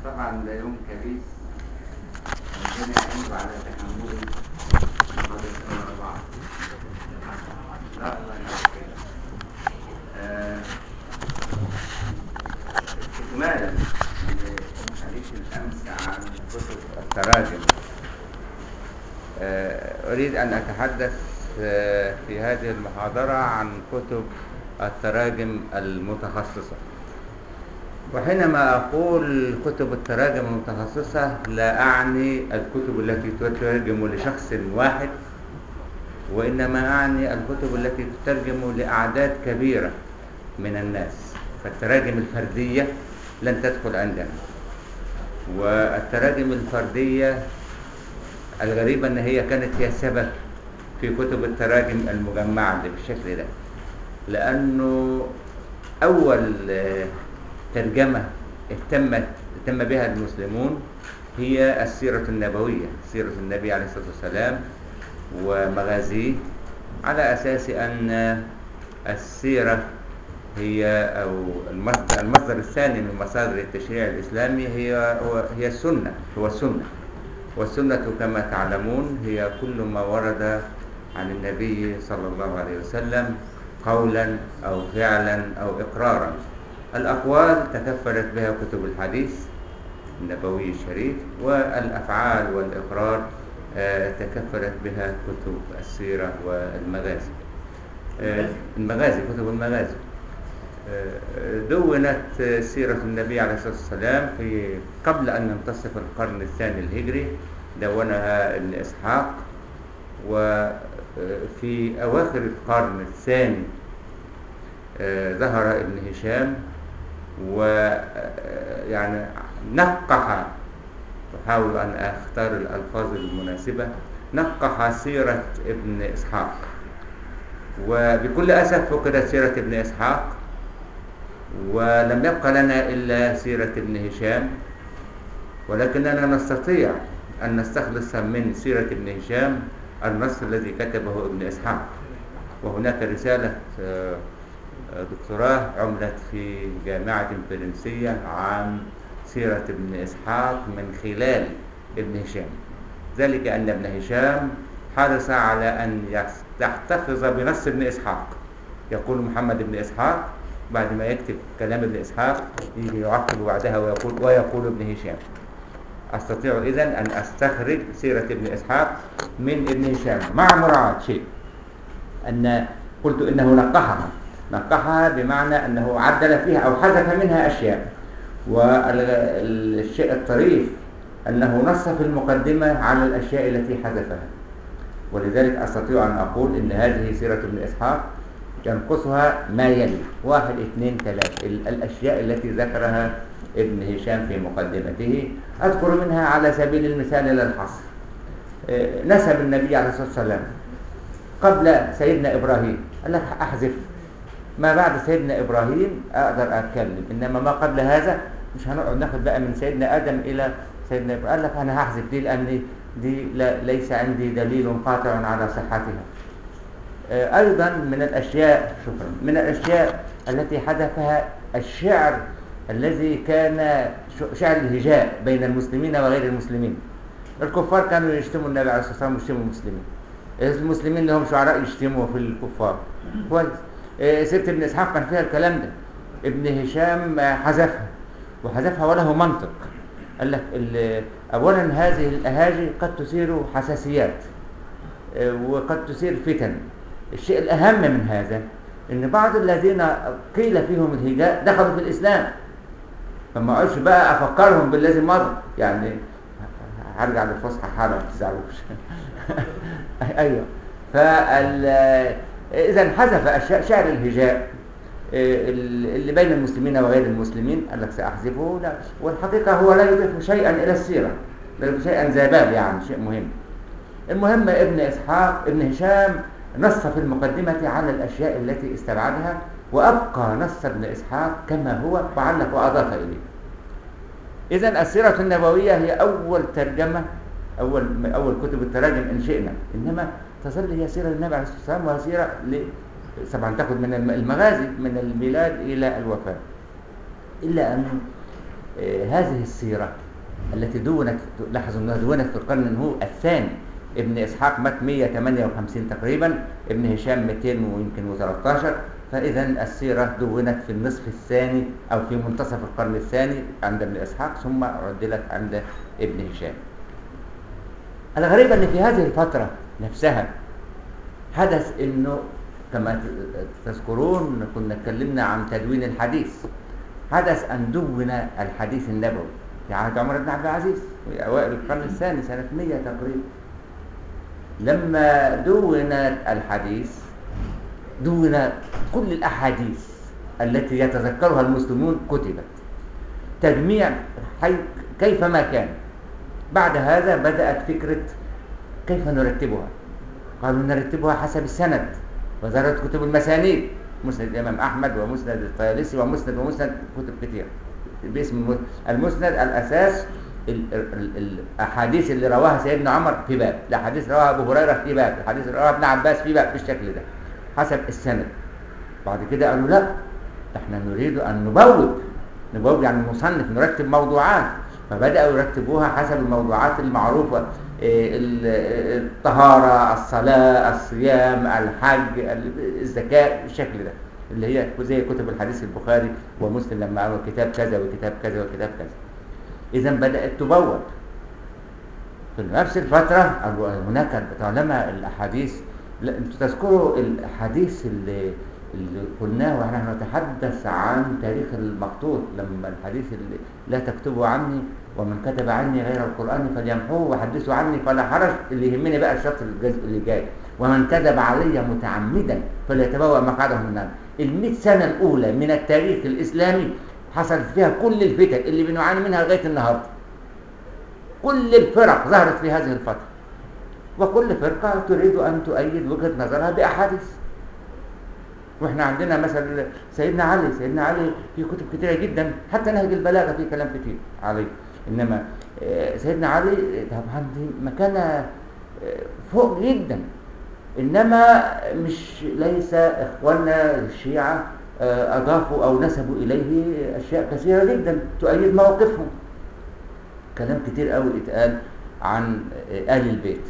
طبعا ده يوم كبيس ربنا يعينه على تحمله محاضرتين ورا بعض لا الله يعافيك آه، استكمالا لحديث الامس عن كتب التراجم آه، اريد ان اتحدث آه، في هذه المحاضره عن كتب التراجم المتخصصه وحينما أقول كتب التراجم المتخصصة لا أعني الكتب التي تترجم لشخص واحد وإنما أعني الكتب التي تترجم لأعداد كبيرة من الناس فالتراجم الفردية لن تدخل عندنا والتراجم الفردية الغريبة أن هي كانت هي السبب في كتب التراجم المجمعة اللي بالشكل ده لأنه أول آه، ترجمة اهتمت اهتم بها المسلمون هي السيرة النبوية سيرة النبي عليه الصلاة والسلام ومغازيه على أساس أن السيرة هي أو المصدر, المصدر الثاني من مصادر التشريع الإسلامي هي هو هي السنة هو السنة والسنة كما تعلمون هي كل ما ورد عن النبي صلى الله عليه وسلم قولا أو فعلا أو إقرارا الأقوال تكفلت بها كتب الحديث النبوي الشريف والأفعال والإقرار آه، تكفلت بها كتب السيرة والمغازي آه، المغازي كتب المغازي آه، دونت سيرة النبي عليه الصلاة والسلام في قبل أن ينتصف القرن الثاني الهجري دونها ابن إسحاق وفي أواخر القرن الثاني آه، ظهر ابن هشام ويعني نقح أحاول أن أختار الألفاظ المناسبة نقح سيرة ابن إسحاق وبكل أسف فقدت سيرة ابن إسحاق ولم يبقى لنا إلا سيرة ابن هشام ولكننا نستطيع أن نستخلص من سيرة ابن هشام النص الذي كتبه ابن إسحاق وهناك رسالة آه، دكتوراه عملت في جامعة فرنسية عن سيرة ابن إسحاق من خلال ابن هشام ذلك أن ابن هشام حرص على أن يحتفظ بنص ابن إسحاق يقول محمد بن إسحاق بعد ما يكتب كلام ابن إسحاق يجي يعقب بعدها ويقول ويقول ابن هشام أستطيع إذن أن أستخرج سيرة ابن إسحاق من ابن هشام مع مراعاة شيء أن قلت إنه نقحها نقحها بمعنى أنه عدل فيها أو حذف منها أشياء والشيء الطريف أنه نص في المقدمة على الأشياء التي حذفها ولذلك أستطيع أن أقول إن هذه سيرة ابن إسحاق ينقصها ما يلي واحد اثنين ثلاثة ال- الأشياء التي ذكرها ابن هشام في مقدمته أذكر منها على سبيل المثال إلى الحصر آه، نسب النبي عليه الصلاة والسلام قبل سيدنا إبراهيم قال لك أحذف ما بعد سيدنا إبراهيم أقدر أتكلم إنما ما قبل هذا مش هنقعد ناخد بقى من سيدنا آدم إلى سيدنا إبراهيم قال لك أنا هحذف دي لأن دي لا ليس عندي دليل قاطع على صحتها آه، أيضا من الأشياء شكرا من الأشياء التي حدثها الشعر الذي كان ش- شعر الهجاء بين المسلمين وغير المسلمين الكفار كانوا يشتموا النبي عليه الصلاة والسلام ويشتموا المسلمين المسلمين لهم شعراء يشتموا في الكفار كويس آه، سيرة ابن إسحاق كان فيها الكلام ده ابن هشام آه، حذفها وحذفها وله منطق قال لك ال- أولا هذه الأهاجي قد تثير حساسيات آه، وقد تثير فتن الشيء الأهم من هذا أن بعض الذين قيل فيهم الهجاء دخلوا في الإسلام فما أقولش بقى أفكرهم بالذي مضى يعني هرجع للفصحى حالا ما تزعلوش أيوه فال إذا حذف أشياء شعر الهجاء آه، اللي بين المسلمين وغير المسلمين قال لك سأحذفه لا والحقيقة هو لا يضيف شيئا إلى السيرة لا يضيف شيئا ذا بال يعني شيء مهم المهم ابن إسحاق ابن هشام نص في المقدمة على الأشياء التي استبعدها وأبقى نص ابن إسحاق كما هو وعلق وأضاف إليه إذا السيرة النبوية هي أول ترجمة أول أول كتب التراجم إن شئنا إنما تظل هي سيرة النبي عليه الصلاة والسلام وهي سيرة ل- طبعا تاخذ من الم- المغازي من الميلاد إلى الوفاة إلا أن آه، هذه السيرة التي دونت لاحظوا انها دونت في القرن هو الثاني ابن اسحاق مات 158 تقريبا ابن هشام 200 ويمكن و13 فاذا السيره دونت في النصف الثاني او في منتصف القرن الثاني عند ابن اسحاق ثم عدلت عند ابن هشام الغريب ان في هذه الفتره نفسها حدث انه كما ت- تذكرون كنا اتكلمنا عن تدوين الحديث حدث ان دون الحديث النبوي في عهد عمر بن عبد العزيز في اوائل القرن الثاني سنه 100 تقريبا لما دون الحديث دون كل الاحاديث التي يتذكرها المسلمون كتبت تجميع حي كيفما كان بعد هذا بدأت فكرة كيف نرتبها قالوا نرتبها حسب السند وزارة كتب المسانيد مسند الإمام أحمد ومسند الطيالسي ومسند ومسند كتب كتير باسم الم- المسند الأساس ال- ال- الأحاديث اللي رواها سيدنا عمر في باب الأحاديث رواها أبو هريرة في باب الأحاديث رواها ابن عباس في باب بالشكل ده حسب السند بعد كده قالوا لا احنا نريد أن نبوب نبوب يعني نصنف نرتب موضوعات فبدأوا يرتبوها حسب الموضوعات المعروفة إيه، ال- الطهارة الصلاة الصيام الحج ال- الزكاة بالشكل ده اللي هي زي كتب الحديث البخاري ومسلم لما قالوا كتاب كذا وكتاب كذا وكتاب كذا إذا بدأت تبوب في نفس الفترة قالوا هناك طالما الأحاديث لا انتوا تذكروا الحديث اللي اللي قلناه ونحن نتحدث عن تاريخ المقتول لما الحديث اللي لا تكتبوا عني ومن كتب عني غير القرآن فليمحوه وحدثوا عني فلا حرج اللي يهمني بقى الشطر الجزء اللي جاي ومن كذب علي متعمدا فليتبوأ مقعده من النار المئة سنة الأولى من التاريخ الإسلامي حصلت فيها كل الفتن اللي بنعاني منها لغاية النهاردة كل الفرق ظهرت في هذه الفترة وكل فرقة تريد أن تؤيد وجهة نظرها بأحاديث واحنا عندنا مثلا سيدنا علي سيدنا علي في كتب كتيرة جدا حتى نهج البلاغة فيه كلام كتير عليه انما آه، سيدنا علي طبعا دي مكانة آه، فوق جدا انما مش ليس اخواننا الشيعة آه، اضافوا او نسبوا اليه اشياء كثيرة جدا تؤيد مواقفهم كلام كتير قوي اتقال عن آه، آل البيت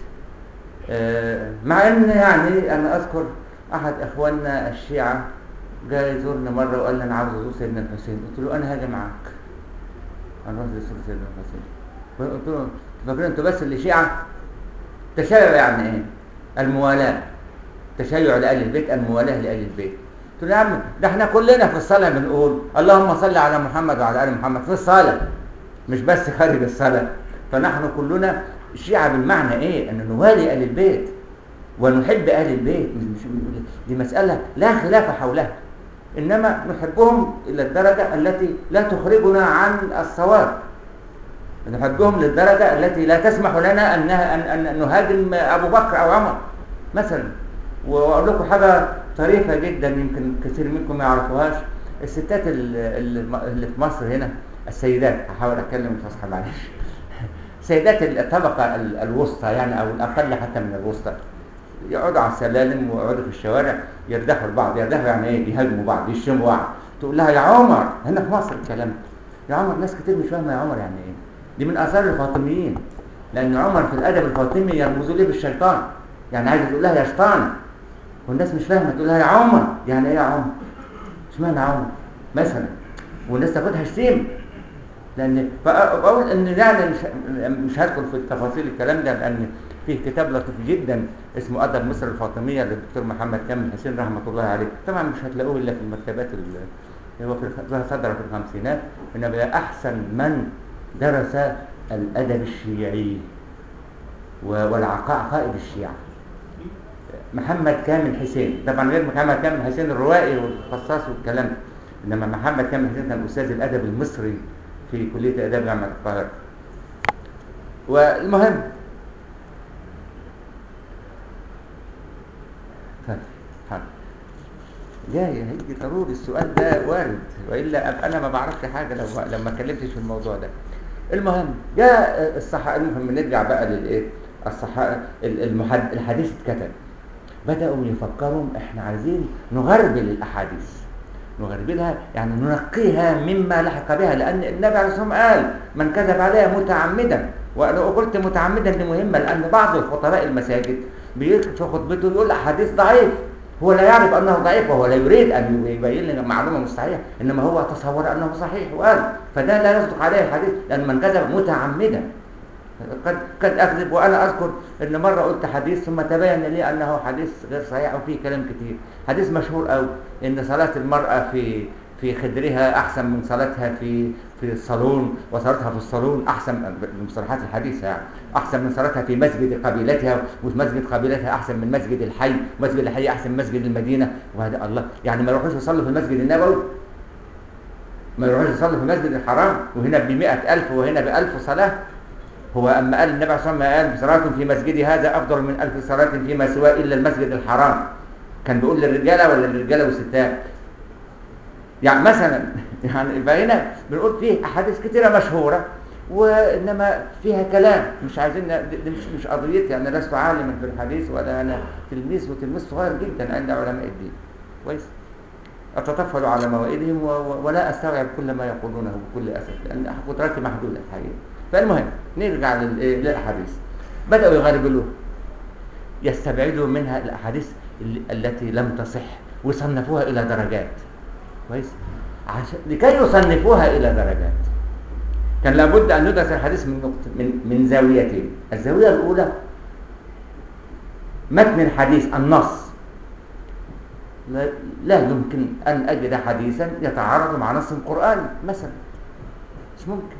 آه، مع ان يعني انا اذكر احد اخواننا الشيعة جاء يزورنا مرة وقال لي انا عاوز ازور سيدنا الحسين قلت له انا هاجي معاك انا عاوز ازور سيدنا الحسين قلت له فاكرين انتوا بس اللي شيعة تشيع يعني ايه الموالاة تشيع لآل البيت الموالاة لآل البيت قلت له يا عم ده احنا كلنا في الصلاة بنقول اللهم صل على محمد وعلى آل محمد في الصلاة مش بس خارج الصلاة فنحن كلنا شيعة بالمعنى ايه ان نوالي آل البيت ونحب آل البيت مش دي مسألة لا خلاف حولها إنما نحبهم إلى الدرجة التي لا تخرجنا عن الصواب نحبهم للدرجة التي لا تسمح لنا أن أن أن نهاجم أبو بكر أو عمر مثلا وأقول لكم حاجة طريفة جدا يمكن كثير منكم ما يعرفوهاش الستات ال- ال- اللي في مصر هنا السيدات هحاول أتكلم فصحى معلش سيدات الطبقة ال- الوسطى يعني أو الأقل حتى من الوسطى يقعدوا على السلالم ويقعدوا في الشوارع يردحوا لبعض يردحوا يعني ايه يهاجموا بعض يشتموا بعض تقول لها يا عمر هنا في مصر الكلام ده. يا عمر ناس كتير مش فاهمه يا عمر يعني ايه دي من اثار الفاطميين لان عمر في الادب الفاطمي يرمزوا ليه بالشيطان يعني عايزه تقول لها يا شيطان والناس مش فاهمه تقول لها يا عمر يعني ايه يا عمر اشمعنى عمر مثلا والناس تاخدها شتيمه لان بقول ان يعني مش, مش هدخل في التفاصيل الكلام ده لان فيه كتاب لطيف جدا اسمه ادب مصر الفاطميه للدكتور محمد كامل حسين رحمه الله عليه طبعا مش هتلاقوه الا في المكتبات ال- هو في الخ- صدر في الخمسينات انما ده احسن من درس الادب الشيعي و- والعقائد الشيعه محمد كامل حسين طبعا غير محمد كامل حسين الروائي والقصاص والكلام ده انما محمد كامل حسين كان استاذ الادب المصري في كليه اداب جامعه القاهره والمهم طيب حاضر جاي هيجي ضروري السؤال ده وارد والا أبقى انا ما بعرفش حاجه لو لما اتكلمتش في الموضوع ده المهم جاء الصحابه المهم نرجع بقى للايه الصحابه المحد... الحديث اتكتب بداوا يفكروا احنا عايزين نغربل الاحاديث نغربلها يعني ننقيها مما لحق بها لأن النبي عليه الصلاة والسلام قال من كذب عليها متعمدا وأنا قلت متعمدا دي مهمة لأن بعض خطباء المساجد في خطبته يقول أحاديث ضعيف هو لا يعرف أنه ضعيف وهو لا يريد أن يبين لنا معلومة مش صحيحة إنما هو تصور أنه صحيح وقال فده لا يصدق عليه الحديث لأن من كذب متعمدا قد قد اكذب وانا اذكر ان مره قلت حديث ثم تبين لي انه حديث غير صحيح وفيه كلام كتير حديث مشهور قوي ان صلاه المراه في في خدرها احسن من صلاتها في في الصالون وصلاتها في الصالون احسن بمصطلحات الحديثه يعني احسن من صلاتها في مسجد قبيلتها ومسجد قبيلتها احسن من مسجد الحي ومسجد الحي احسن من مسجد المدينه وهذا الله يعني ما يروحوش يصلوا في المسجد النبوي ما يروحوش يصلوا في المسجد الحرام وهنا ب ألف وهنا بألف صلاه هو أما قال النبي صلى الله عليه وسلم قال صلاة في مسجدي هذا أفضل من ألف صلاة فيما سواه إلا المسجد الحرام كان بيقول للرجالة ولا للرجالة والستات يعني مثلا يعني فهنا بنقول فيه أحاديث كثيرة مشهورة وإنما فيها كلام مش عايزين دي مش مش قضيتي أنا لست عالما في الحديث ولا أنا تلميذ وتلميذ صغير جدا عند علماء الدين كويس أتطفل على موائدهم ولا أستوعب كل ما يقولونه بكل أسف لأن قدراتي محدودة الحقيقة فالمهم نرجع للأحاديث بدأوا يغربلوه يستبعدوا منها الأحاديث التي لم تصح ويصنفوها إلى درجات كويس عشان لكي يصنفوها إلى درجات كان لابد أن يدرس الحديث من نقطة من من زاويتين الزاوية الأولى متن الحديث النص لا, لا يمكن أن أجد حديثا يتعارض مع نص قرآني مثلا مش ممكن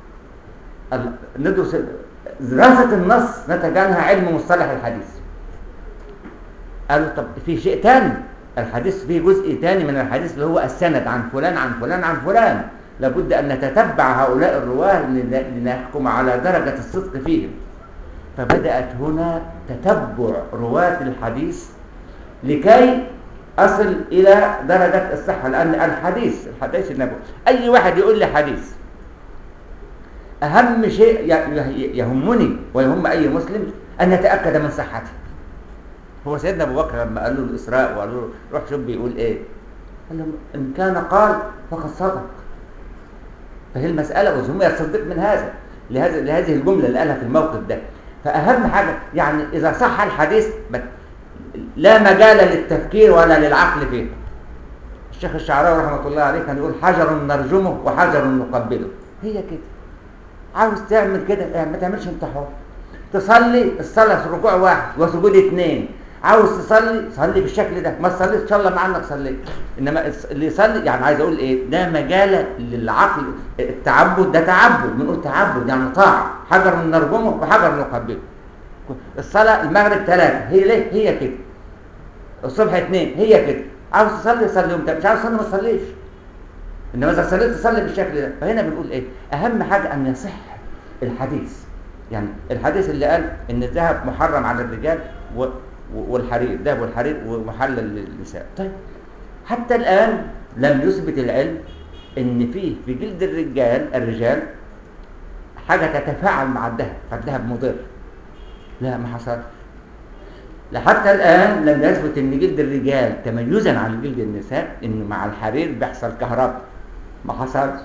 ندرس دراسة النص نتجنها علم مصطلح الحديث قالوا طب في شيء تاني الحديث فيه جزء تاني من الحديث اللي هو السند عن فلان عن فلان عن فلان لابد أن نتتبع هؤلاء الرواه لنحكم على درجة الصدق فيهم فبدأت هنا تتبع رواة الحديث لكي أصل إلى درجة الصحة لأن الحديث الحديث النبوي أي واحد يقول لي حديث أهم شيء يهمني ويهم أي مسلم أن نتأكد من صحته هو سيدنا أبو بكر لما قال له الإسراء وقالوا له روح شوف بيقول إيه قال له إن كان قال فقد صدق فهي المسألة وهم يصدق من هذا لهذا لهذه الجملة اللي قالها في الموقف ده فأهم حاجة يعني إذا صح الحديث لا مجال للتفكير ولا للعقل فيه الشيخ الشعراوي رحمة الله عليه كان يقول حجر نرجمه وحجر نقبله هي كده عاوز تعمل كده ما تعملش انت حر تصلي الصلاه ركوع واحد وسجود اثنين عاوز تصلي صلي بالشكل ده ما تصليش ان شاء الله مع انك صليت انما اللي يصلي يعني عايز اقول ايه ده مجال للعقل التعبد ده تعبد بنقول تعبد يعني طاعه حجر نرجمه وحجر نقبله الصلاه المغرب ثلاثه هي ليه هي كده الصبح اثنين هي كده عاوز تصلي صلي وانت مش عاوز تصلي ما تصليش انما اذا صليت تصلي بالشكل ده فهنا بنقول ايه اهم حاجه ان يصح الحديث يعني الحديث اللي قال ان الذهب محرم على الرجال و... والحرير الذهب والحرير ومحلل للنساء طيب حتى الان لم يثبت العلم ان فيه في جلد الرجال الرجال حاجه تتفاعل مع الذهب فالذهب مضر لا ما حصل لحتى الآن لم يثبت أن جلد الرجال تميزا عن جلد النساء أنه مع الحرير بيحصل كهرباء ما حصلش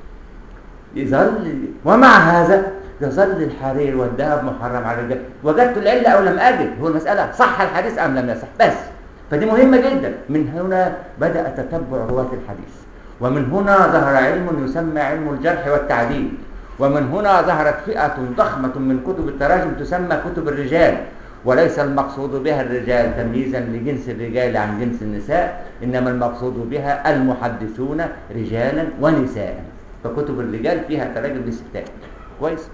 يظل ومع هذا يظل الحرير والذهب محرم على الرجال وجدت العله او لم اجد هو المساله صح الحديث ام لم يصح بس فدي مهمه جدا من هنا بدا تتبع رواه الحديث ومن هنا ظهر علم يسمى علم الجرح والتعديل ومن هنا ظهرت فئه ضخمه من كتب التراجم تسمى كتب الرجال وليس المقصود بها الرجال تمييزا لجنس الرجال عن جنس النساء انما المقصود بها المحدثون رجالا ونساء فكتب الرجال فيها تراجم للستات كويس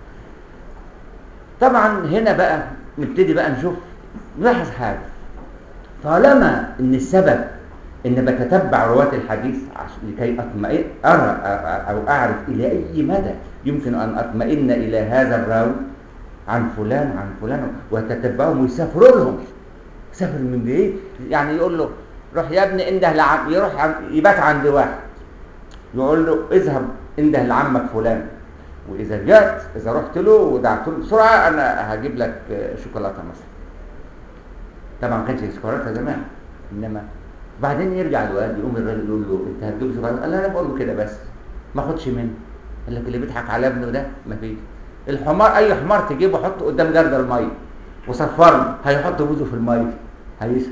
طبعا هنا بقى نبتدي بقى نشوف نلاحظ حاجه طالما ان السبب ان بتتبع رواة الحديث لكي اطمئن ارى او اعرف الى اي مدى يمكن ان اطمئن الى هذا الراوي عن فلان عن فلان وتتبعهم ويسافروا لهم سافر من ايه يعني يقول له روح يا ابني انده لعم يروح عن... يبات عند واحد يقول له اذهب انده لعمك فلان واذا جات اذا رحت له ودعت له بسرعه انا هجيب لك شوكولاته مثلا طبعا ما كانش شوكولاته زمان انما بعدين يرجع الواد يقوم الراجل يقول له انت هتجيب صغير قال له انا بقول له كده بس ما اخدش منه قال لك اللي بيضحك على ابنه ده ما فيش الحمار اي حمار تجيبه حطه قدام جرد الميه وصفره هيحط بوزه في الميه هيشرب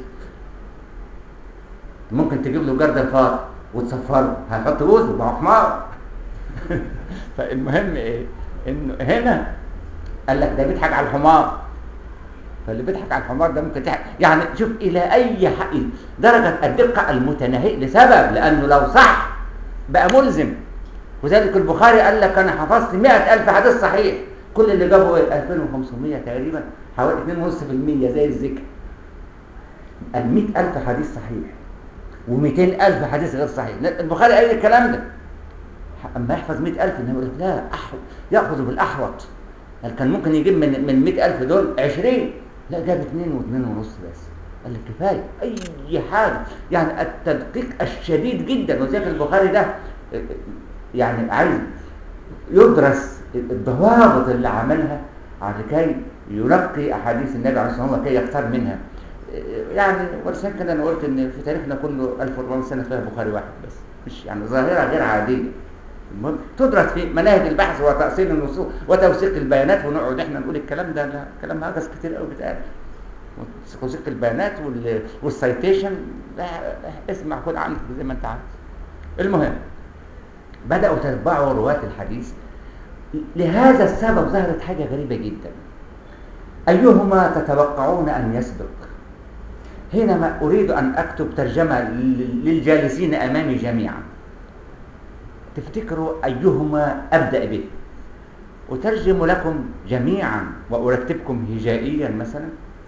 ممكن تجيب له جرد الفار وتصفره هيحط بوزه ما هو حمار فالمهم ايه انه هنا قال لك ده بيضحك على الحمار فاللي بيضحك على الحمار ده ممكن تحك يعني شوف الى اي حق درجه الدقه المتناهيه لسبب لانه لو صح بقى ملزم وذلك البخاري قال لك انا حفظت 100000 حديث صحيح كل اللي جابه ايه 2500 تقريبا حوالي 2.5% زي الذكر ال 100000 حديث صحيح و200000 حديث غير صحيح البخاري قال الكلام ده اما يحفظ 100000 انما يقول لك لا أحو... ياخذ بالاحوط قال كان ممكن يجيب من من 100000 دول 20 لا جاب 2 و2 ونص بس قال لك كفايه اي حاجه يعني التدقيق الشديد جدا وزي البخاري ده يعني عايز يدرس الضوابط اللي عملها لكي ينقي احاديث النبي عليه الصلاه والسلام وكي يختار منها يعني ولسان كده انا قلت ان في تاريخنا كله 1400 سنه فيها بخاري واحد بس مش يعني ظاهره غير عاديه المهم تدرس في مناهج البحث وتأصيل النصوص وتوثيق البيانات ونقعد احنا نقول الكلام ده لا كلام هجس كتير قوي بيتقال توثيق البيانات والسيتيشن لا اسمع خد عنك زي ما انت عايز المهم بدأوا يتبعوا رواة الحديث لهذا السبب ظهرت حاجة غريبة جدا أيهما تتوقعون أن يسبق حينما أريد أن أكتب ترجمة للجالسين أمامي جميعا تفتكروا أيهما أبدأ به أترجم لكم جميعا وأرتبكم هجائيا مثلا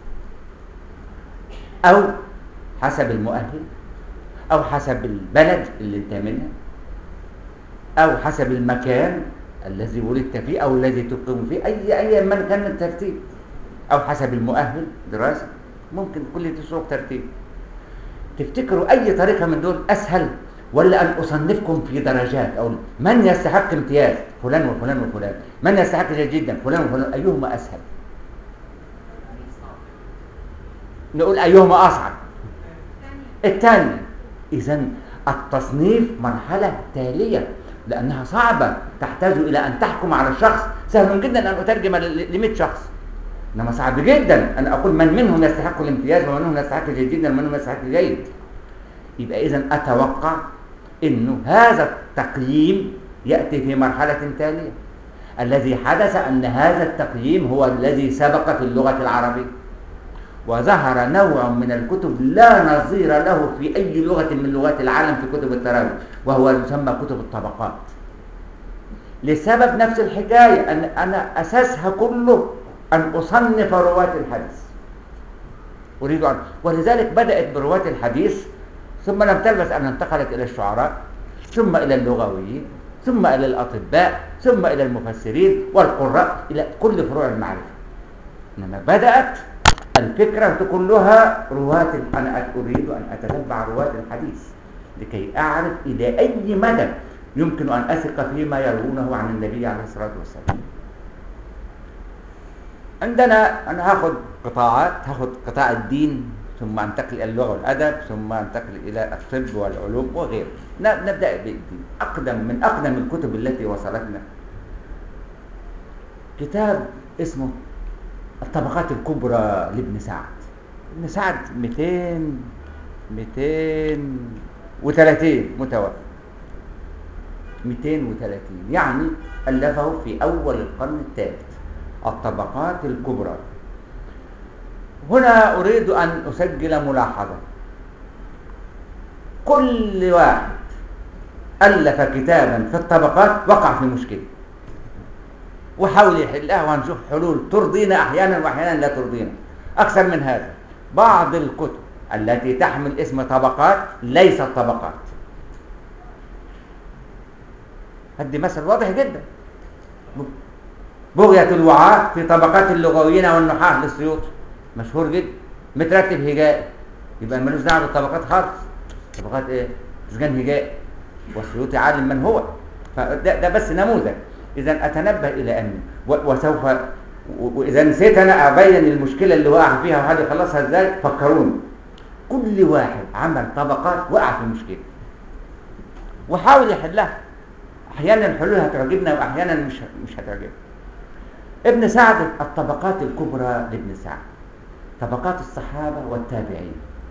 أو حسب المؤهل أو حسب البلد اللي انت منها أو حسب المكان الذي ولدت فيه أو الذي تقيم فيه أي أي من كان الترتيب أو حسب المؤهل دراسة ممكن كل دي صوره ترتيب تفتكروا أي طريقة من دول أسهل ولا أن أصنفكم في درجات أو من يستحق امتياز فلان وفلان وفلان من يستحق جيد جدا فلان وفلان أيهما أسهل نقول أيهما أصعب الثاني إذا التصنيف مرحلة تالية لأنها صعبة تحتاج إلى أن تحكم على الشخص سهل جدا أن أترجم ل 100 شخص إنما صعب جدا أن أقول من منهم يستحق الامتياز ومن منهم يستحق جيد جدا ومن منهم يستحق جيد يبقى إذا أتوقع انه هذا التقييم ياتي في مرحله تاليه الذي حدث ان هذا التقييم هو الذي سبق في اللغه العربيه وظهر نوع من الكتب لا نظير له في اي لغه من لغات العالم في كتب التراجم وهو يسمى كتب الطبقات لسبب نفس الحكايه ان انا اساسها كله ان اصنف رواه الحديث اريد ان ولذلك بدات برواة الحديث ثم لم تلبث أن انتقلت إلى الشعراء ثم إلى اللغويين ثم إلى الأطباء ثم إلى المفسرين والقراء إلى كل فروع المعرفة إنما بدأت الفكرة كلها رواة أنا أريد أن أتتبع رواة الحديث لكي أعرف إلى أي مدى يمكن أن أثق فيما يروونه عن النبي عليه الصلاة والسلام عندنا أنا هاخد قطاعات هاخد قطاع الدين ثم انتقل الى اللغه والادب ثم انتقل الى الطب والعلوم وغيره نبدا بالدين اقدم من اقدم الكتب التي وصلتنا كتاب اسمه الطبقات الكبرى لابن سعد ابن سعد 200 230 متوفى 230 يعني الفه في اول القرن الثالث الطبقات الكبرى هنا أريد أن أسجل ملاحظة كل واحد ألف كتابا في الطبقات وقع في مشكلة وحاول يحلها وهنشوف حلول ترضينا أحيانا وأحيانا لا ترضينا أكثر من هذا بعض الكتب التي تحمل اسم طبقات ليست طبقات هدي مثل واضح جدا بغية الوعاء في طبقات اللغويين والنحاة للسيوطي مشهور جدا مترتب هجائي يبقى ملوش دعوه بالطبقات خالص طبقات ايه سجان هجائي والسيوطي عالم من هو فده ده بس نموذج اذا اتنبه الى ان وسوف واذا نسيت انا ابين المشكله اللي وقع فيها وحد يخلصها ازاي فكروني كل واحد عمل طبقات وقع في مشكله وحاول يحلها احيانا الحلول هتعجبنا واحيانا مش مش هتعجبنا ابن سعد الطبقات الكبرى لابن سعد طبقات الصحابه والتابعين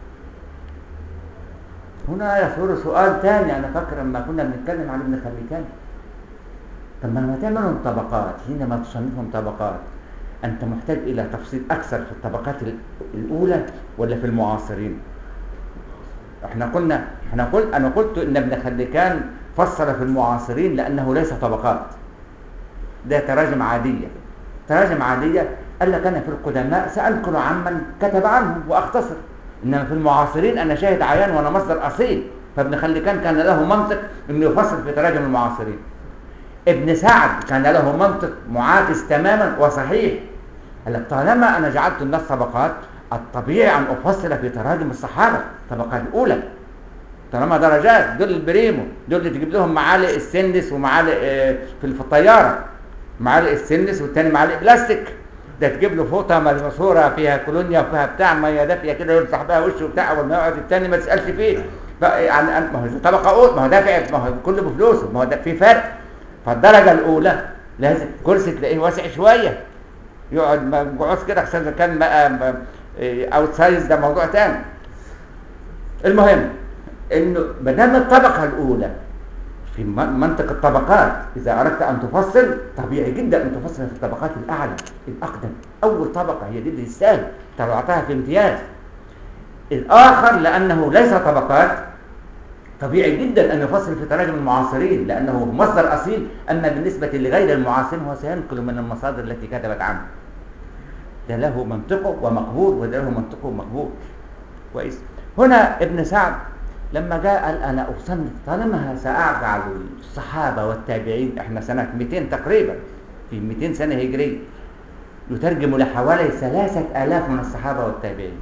هنا يثور سؤال ثاني انا فاكر لما كنا بنتكلم عن ابن خليكان طب ما لما تعملهم طبقات حينما تصنفهم طبقات انت محتاج الى تفصيل اكثر في الطبقات الاولى ولا في المعاصرين احنا قلنا احنا قلت انا قلت ان ابن خليكان فصل في المعاصرين لانه ليس طبقات ده تراجم عاديه تراجم عاديه قال لك انا في القدماء سانقل عمن كتب عنهم واختصر انما في المعاصرين انا شاهد عيان وانا مصدر اصيل فابن خليكان كان له منطق انه يفصل في تراجم المعاصرين ابن سعد كان له منطق معاكس تماما وصحيح قال لك طالما انا جعلت الناس طبقات الطبيعي ان افصل في تراجم الصحابه الطبقه الاولى طالما درجات دول البريمو دول اللي تجيب لهم معالق السندس ومعالق في الطياره معالق السندس والتاني معالق بلاستيك ده تجيب له فوطه مصوره فيها كولونيا وفيها بتاع ميه دافيه كده يمسح بها وشه وبتاع اول ما يقعد التاني ما تسالش فيه يعني ما هو طبقه اولى ما هو دافع ما هو كله بفلوسه ما هو ده في فرق فالدرجه الاولى لازم كرسي تلاقيه واسع شويه يقعد ما يقعدش كده عشان كان بقى اوت سايز ده موضوع تاني المهم انه ما دام الطبقه الاولى في منطق الطبقات اذا اردت ان تفصل طبيعي جدا ان تفصل في الطبقات الاعلى الاقدم اول طبقه هي دي اللي تستاهل طلعتها في امتياز الاخر لانه ليس طبقات طبيعي جدا ان يفصل في تراجم المعاصرين لانه مصدر اصيل اما بالنسبه لغير المعاصرين هو سينقل من المصادر التي كتبت عنه ده له منطقه ومقبول وده له منطقه ومقبول كويس هنا ابن سعد لما جاء قال انا اصنف طالما ساجعل الصحابه والتابعين احنا سنه 200 تقريبا في 200 سنه هجريه يترجم لحوالي ثلاثة آلاف من الصحابة والتابعين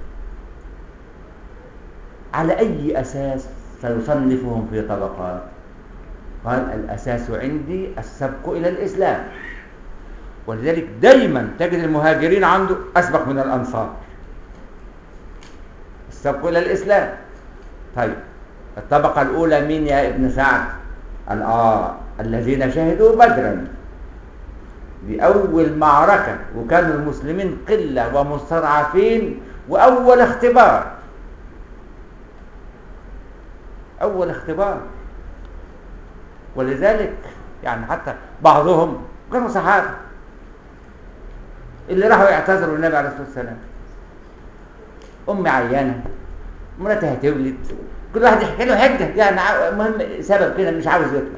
على أي أساس سيصنفهم في طبقات قال الأساس عندي السبق إلى الإسلام ولذلك دايما تجد المهاجرين عنده أسبق من الأنصار السبق إلى الإسلام طيب الطبقة الأولى مين يا ابن سعد قال آه الذين شهدوا بدرا دي أول معركة وكانوا المسلمين قلة ومستضعفين وأول اختبار أول اختبار ولذلك يعني حتى بعضهم كانوا صحابة اللي راحوا يعتذروا للنبي عليه الصلاة والسلام أمي عيانة مراتها هتولد كل واحد يحكي له حجة يعني المهم سبب كده مش عاوز يطلع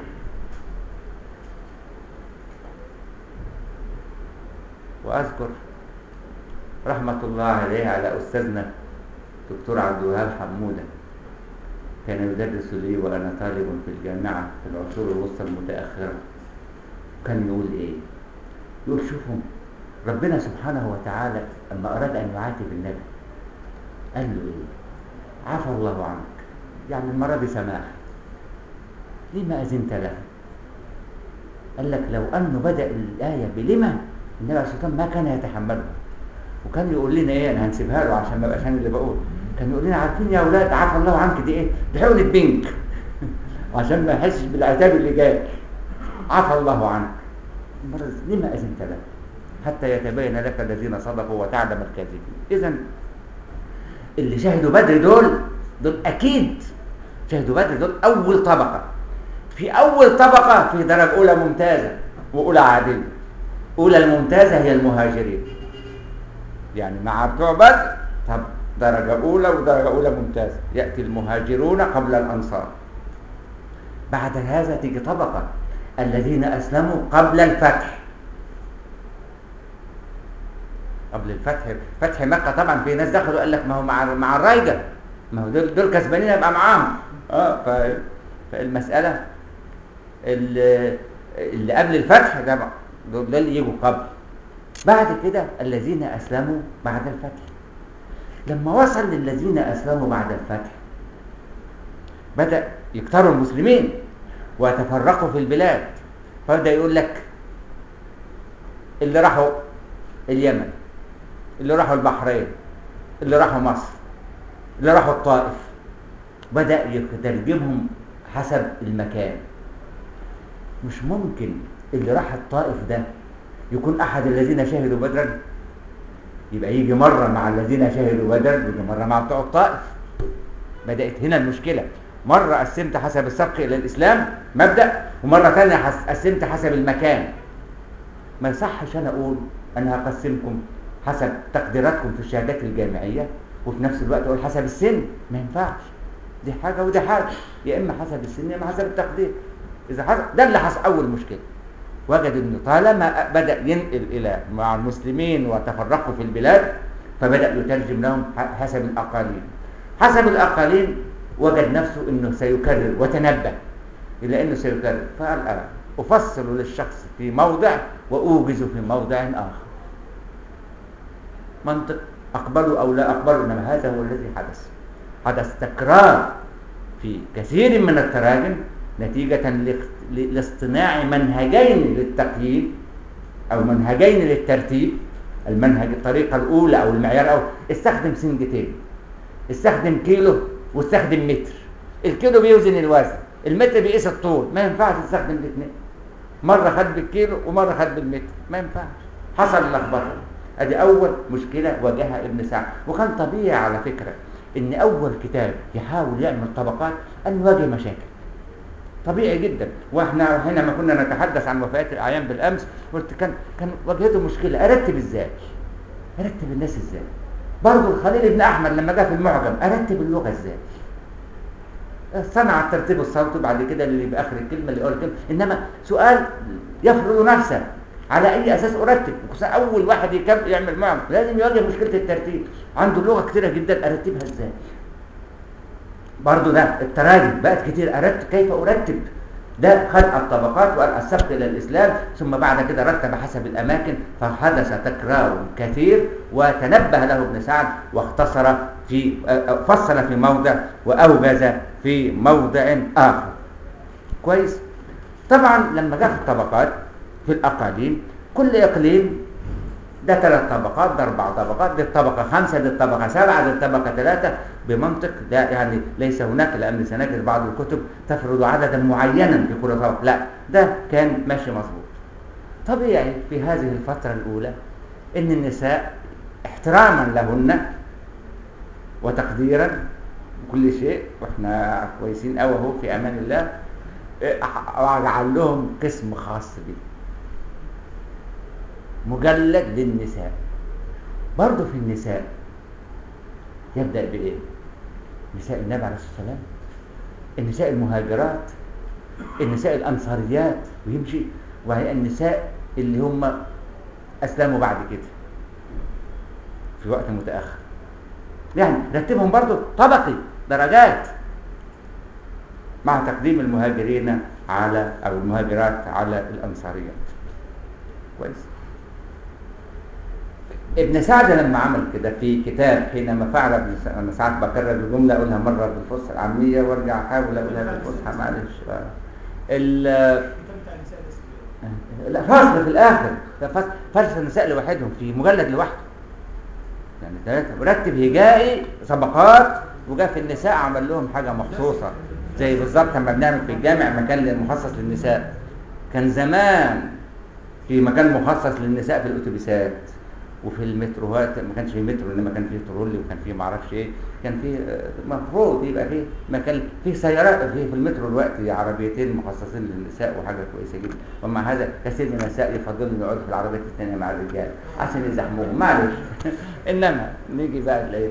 وأذكر رحمة الله عليه على أستاذنا دكتور عبد الوهاب حمودة كان يدرس لي وأنا طالب في الجامعة في العصور الوسطى المتأخرة كان يقول إيه؟ يقول شوفوا ربنا سبحانه وتعالى لما أراد أن يعاتب النبي قال له إيه؟ عفى الله عنك يعني المرة دي سماح لما أذنت له؟ قال لك لو أنه بدأ الآية بلما النبي عليه الصلاة والسلام ما كان يتحملها وكان يقول لنا ايه انا هنسيبها له عشان ما ابقاش انا اللي بقول كان يقول لنا عارفين يا اولاد عفى الله عنك دي ايه دي حقنه بينك عشان ما يحسش بالعتاب اللي جاي عفى الله عنك لما اذنت له حتى يتبين لك الذين صدقوا وتعلم الكاذبين اذا اللي شهدوا بدر دول دول اكيد شهدوا بدر دول اول طبقه في اول طبقه في درجه اولى ممتازه واولى عادله اولى الممتازه هي المهاجرين يعني مع بتوع بدر طب درجة أولى ودرجة أولى ممتازة يأتي المهاجرون قبل الأنصار بعد هذا تيجي طبقة الذين أسلموا قبل الفتح قبل الفتح فتح مكة طبعا في ناس دخلوا قال لك ما هو مع مع الرايجة ما هو دول دول كسبانين يبقى معاهم اه ف... فالمسألة اللي, اللي قبل الفتح ده دول ده اللي يجوا قبل بعد كده الذين أسلموا بعد الفتح لما وصل للذين أسلموا بعد الفتح بدأ يكتروا المسلمين ويتفرقوا في البلاد فبدأ يقول لك اللي راحوا اليمن اللي راحوا البحرين اللي راحوا مصر اللي راحوا الطائف بدأ يترجمهم حسب المكان مش ممكن اللي راح الطائف ده يكون أحد الذين شهدوا بدرا يبقى يجي مرة مع الذين شهدوا بدرا ويجي مرة مع بتوع الطائف بدأت هنا المشكلة مرة قسمت حسب السبق إلى الإسلام مبدأ ومرة ثانية حس- قسمت حسب المكان ما يصحش أنا أقول أنا هقسمكم حسب تقديراتكم في الشهادات الجامعية وفي نفس الوقت أقول حسب السن ما ينفعش دي حاجة ودي حاجة يا إما حسب السن يا إما حسب التقدير إذا حصل ده اللي حصل أول مشكلة وجد أنه طالما بدأ ينقل إلى مع المسلمين وتفرقوا في البلاد فبدأ يترجم لهم ح- حسب الأقاليم حسب الأقاليم وجد نفسه أنه سيكرر وتنبه إلى أنه سيكرر فقال أنا أفصل للشخص في موضع وأوجز في موضع آخر منطق أقبله أو لا أقبله إنما هذا هو الذي حدث حدث تكرار في كثير من التراجم نتيجة لاخت- لاصطناع منهجين للتقييد أو منهجين للترتيب المنهج الطريقة الأولى أو المعيار الأول استخدم سنجتين استخدم كيلو واستخدم متر الكيلو بيوزن الوزن المتر بيقيس الطول ما ينفعش تستخدم الاثنين مرة خد بالكيلو ومرة خد بالمتر ما ينفعش حصل لخبطة ادي اول مشكلة واجهها ابن سعد وكان طبيعي على فكرة ان اول كتاب يحاول يعمل طبقات ان يواجه مشاكل طبيعي جدا واحنا حينما كنا نتحدث عن وفيات الاعيان بالامس قلت كان كان واجهته مشكله ارتب ازاي ارتب الناس ازاي برضه الخليل بن احمد لما جاء في المعجم ارتب اللغه ازاي صنع الترتيب الصوتي بعد كده اللي باخر الكلمه اللي اول الكلمه انما سؤال يفرض نفسه على اي اساس ارتب خصوصا اول واحد يكمل يعمل معجم لازم يواجه مشكله الترتيب عنده لغه كتيره جدا ارتبها ازاي برضو ده التراجم بقت كتير أردت كيف أرتب ده خد الطبقات وقال السبق إلى الإسلام ثم بعد كده رتب حسب الأماكن فحدث تكرار كثير وتنبه له ابن سعد واختصر في فصل في موضع وأوجز في موضع آخر كويس طبعا لما جاء في الطبقات في الأقاليم كل إقليم ده ثلاث طبقات ده اربع طبقات دي الطبقه خمسه دي الطبقه سبعه دي الطبقه ثلاثه بمنطق ده يعني ليس هناك لان سنجد بعض الكتب تفرض عددا معينا في كل طبقه لا ده كان ماشي مظبوط طبيعي في هذه الفتره الاولى ان النساء احتراما لهن وتقديرا كل شيء واحنا كويسين قوي اهو في امان الله اجعل لهم قسم خاص بيه مجلد للنساء برضه في النساء يبدأ بإيه؟ نساء النبي عليه الصلاة والسلام النساء المهاجرات النساء الأنصاريات ويمشي وهي النساء اللي هم أسلموا بعد كده في وقت متأخر يعني رتبهم برضه طبقي درجات مع تقديم المهاجرين على أو المهاجرات على الأنصاريات كويس ابن سعد لما عمل كده في كتاب حينما فعل ابن سعد انا ساعات بكرر الجمله اقولها مره بالفصحى العاميه وارجع احاول اقولها بالفصحى معلش ال لا فصل في الاخر فصل فصل النساء لوحدهم في مجلد لوحده يعني ثلاثه مرتب هجائي طبقات وجاء في النساء عمل لهم حاجه مخصوصه زي بالظبط لما بنعمل في الجامع مكان مخصص للنساء كان زمان في مكان مخصص للنساء في الاتوبيسات وفي المتروهات ما كانش في مترو انما كان في ترولي وكان في ما اعرفش ايه كان في المفروض يبقى في مكان في سيارات في في المترو دلوقتي عربيتين مخصصين للنساء وحاجه كويسه جدا ومع هذا كثير من النساء يفضلوا يقعدوا في العربيات الثانيه مع الرجال عشان يزحموهم معلش انما نيجي بقى نلاقي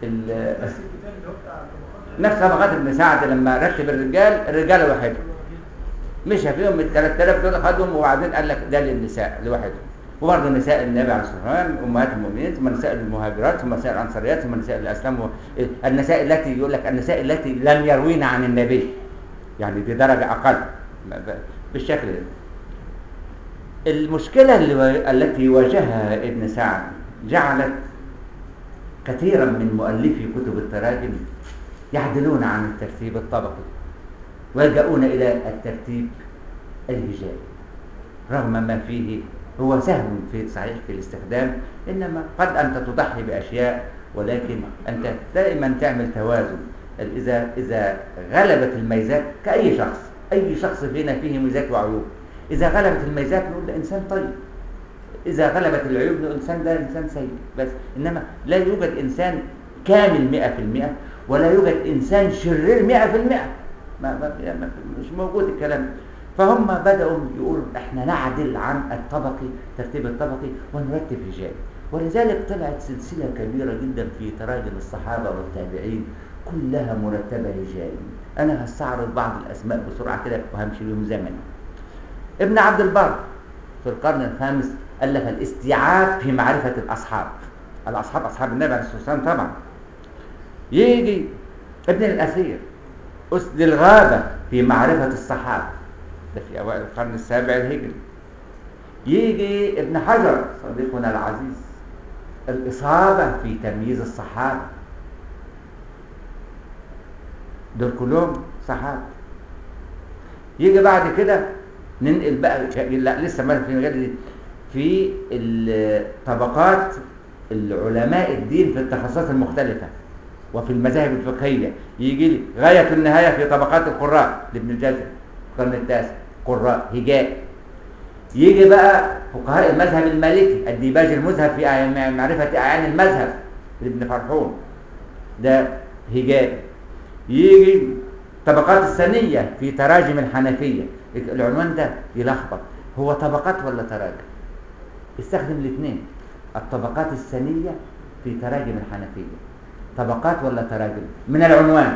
نفس طبقات ابن سعد لما رتب الرجال الرجال لوحدهم مشى فيهم ال 3000 دول خدهم وبعدين قال لك ده للنساء لوحدهم وبرضه نساء النبي عليه الصلاه والسلام امهات المؤمنين ثم نساء المهاجرات ثم نساء الانصاريات ثم نساء الاسلام النساء التي يقول لك النساء التي لم يروين عن النبي يعني دي درجه اقل بالشكل ده المشكله اللي التي واجهها ابن سعد جعلت كثيرا من مؤلفي كتب التراجم يعدلون عن الترتيب الطبقي ويلجؤون الى الترتيب الهجائي رغم ما فيه هو سهل في صحيح في الاستخدام انما قد انت تضحي باشياء ولكن انت دائما تعمل توازن اذا اذا غلبت الميزات كاي شخص اي شخص فينا فيه ميزات وعيوب اذا غلبت الميزات نقول ده انسان طيب اذا غلبت العيوب نقول انسان ده انسان سيء بس انما لا يوجد انسان كامل 100% ولا يوجد انسان شرير 100% ما ما يعني ما- مش موجود الكلام ده. فهم بدأوا يقولوا احنا نعدل عن الطبقي ترتيب الطبقي ونرتب رجال ولذلك طلعت سلسلة كبيرة جدا في تراجم الصحابة والتابعين كلها مرتبة رجال أنا هستعرض بعض الأسماء بسرعة كده وهمشي بهم زمن ابن عبد البر في القرن الخامس ألف الاستيعاب في معرفة الأصحاب الأصحاب أصحاب النبي عليه الصلاة والسلام طبعا يجي ابن الأثير أسد الغابة في معرفة الصحابة ده في أوائل القرن السابع الهجري يجي ابن حجر صديقنا العزيز الإصابة في تمييز الصحابة دول كلهم صحابة يجي بعد كده ننقل بقى لا لسه ما في المجال دي في ال- طبقات العلماء الدين في التخصصات المختلفة وفي المذاهب الفقهية يجي لي غاية النهاية في طبقات القراء لابن الجزري القرن التاسع قراء هجاء يجي بقى فقهاء المذهب المالكي الديباج المذهب في أع- معرفة أعيان المذهب لابن فرحون ده هجاء يجي طبقات الثانية في تراجم الحنفية العنوان ده يلخبط هو طبقات ولا تراجم استخدم الاثنين الطبقات الثانية في تراجم الحنفية طبقات ولا تراجم من العنوان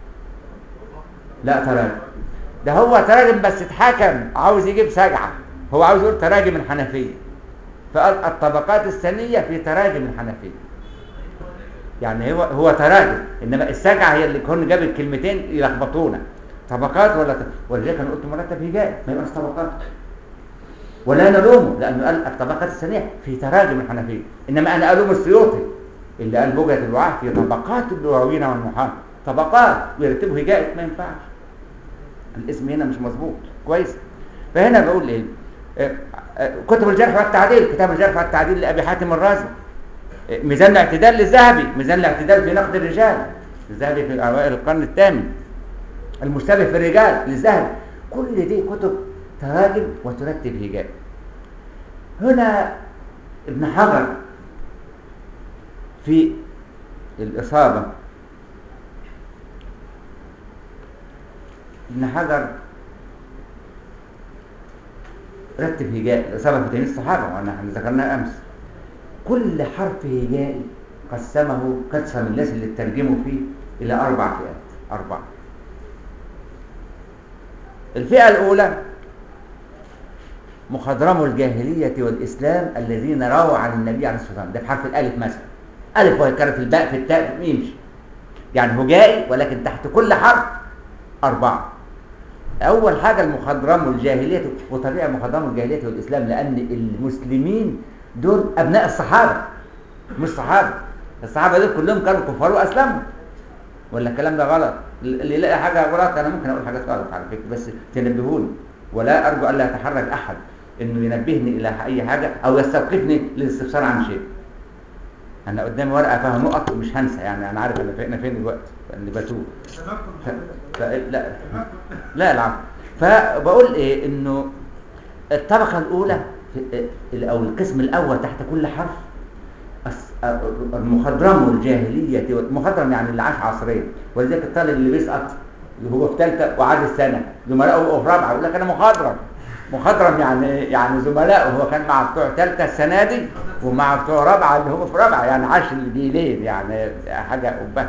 لا تراجم ده هو تراجم بس اتحكم عاوز يجيب سجعة هو عاوز يقول تراجم الحنفية فقال الطبقات الثانية في تراجم الحنفية يعني هو هو تراجم انما السجعه هي اللي كون جاب الكلمتين يلخبطونا طبقات ولا ت... ولذلك انا قلت مرتب هجاء ما يبقاش طبقات ولا نلومه لانه قال الطبقات الثانيه في تراجم الحنفيه انما انا الوم السيوطي اللي قال بجعه الوعاء في طبقات اللغويين والمحام طبقات ويرتبوا هجاء ما ينفعش الاسم هنا مش مظبوط كويس فهنا بقول ايه آه، آه، كتب الجرح والتعديل كتاب الجرح والتعديل لابي حاتم الرازي ميزان الاعتدال للذهبي ميزان الاعتدال في نقد الرجال الذهبي في اوائل القرن الثامن المشتبه في الرجال للذهبي كل دي كتب تراجم وترتب هجاء هنا ابن حجر في الإصابة ابن حجر رتب هجاء الإصابة في تمييز الصحابة وأنا احنا ذكرناها أمس كل حرف هجائي قسمه قسم الناس اللي ترجموا فيه إلى أربع فئات أربعة الفئة الأولى مخضرمو الجاهلية والإسلام الذين رووا عن النبي عليه الصلاة والسلام ده بحرف الألف مثلا ألف وهيكرر في الباء في التاء يمشي يعني هجائي ولكن تحت كل حرف أربعة أول حاجة المخضرمو الجاهلية وطبيعي مخضرمو الجاهلية والإسلام لأن المسلمين دول أبناء الصحابة مش صحابة الصحابة دول كلهم كانوا كفار وأسلموا ولا الكلام ده غلط اللي يلاقي حاجة غلط أنا ممكن أقول حاجات غلط على فكرة بس تنبهوني ولا أرجو ألا يتحرج أحد إنه ينبهني إلى أي حاجة أو يستوقفني للاستفسار عن شيء أنا قدامي ورقة فيها نقط ومش هنسى يعني أنا عارف أنا فين فين دلوقتي اللي بتوه ف... ف... لا لا العفو فبقول إيه إنه الطبقة الأولى في أو القسم الأول تحت كل حرف المخضرم والجاهلية المخضرم يعني اللي عاش عصريا ولذلك الطالب اللي بيسقط هو في ثالثه وعاد السنه زملائه في رابعه يقول لك انا مخضرم مخضرم يعني يعني زملائه هو كان مع بتوع ثالثه السنه دي ومع بتوع رابعه اللي هو في رابعه يعني عاش الجيلين يعني حاجه قبه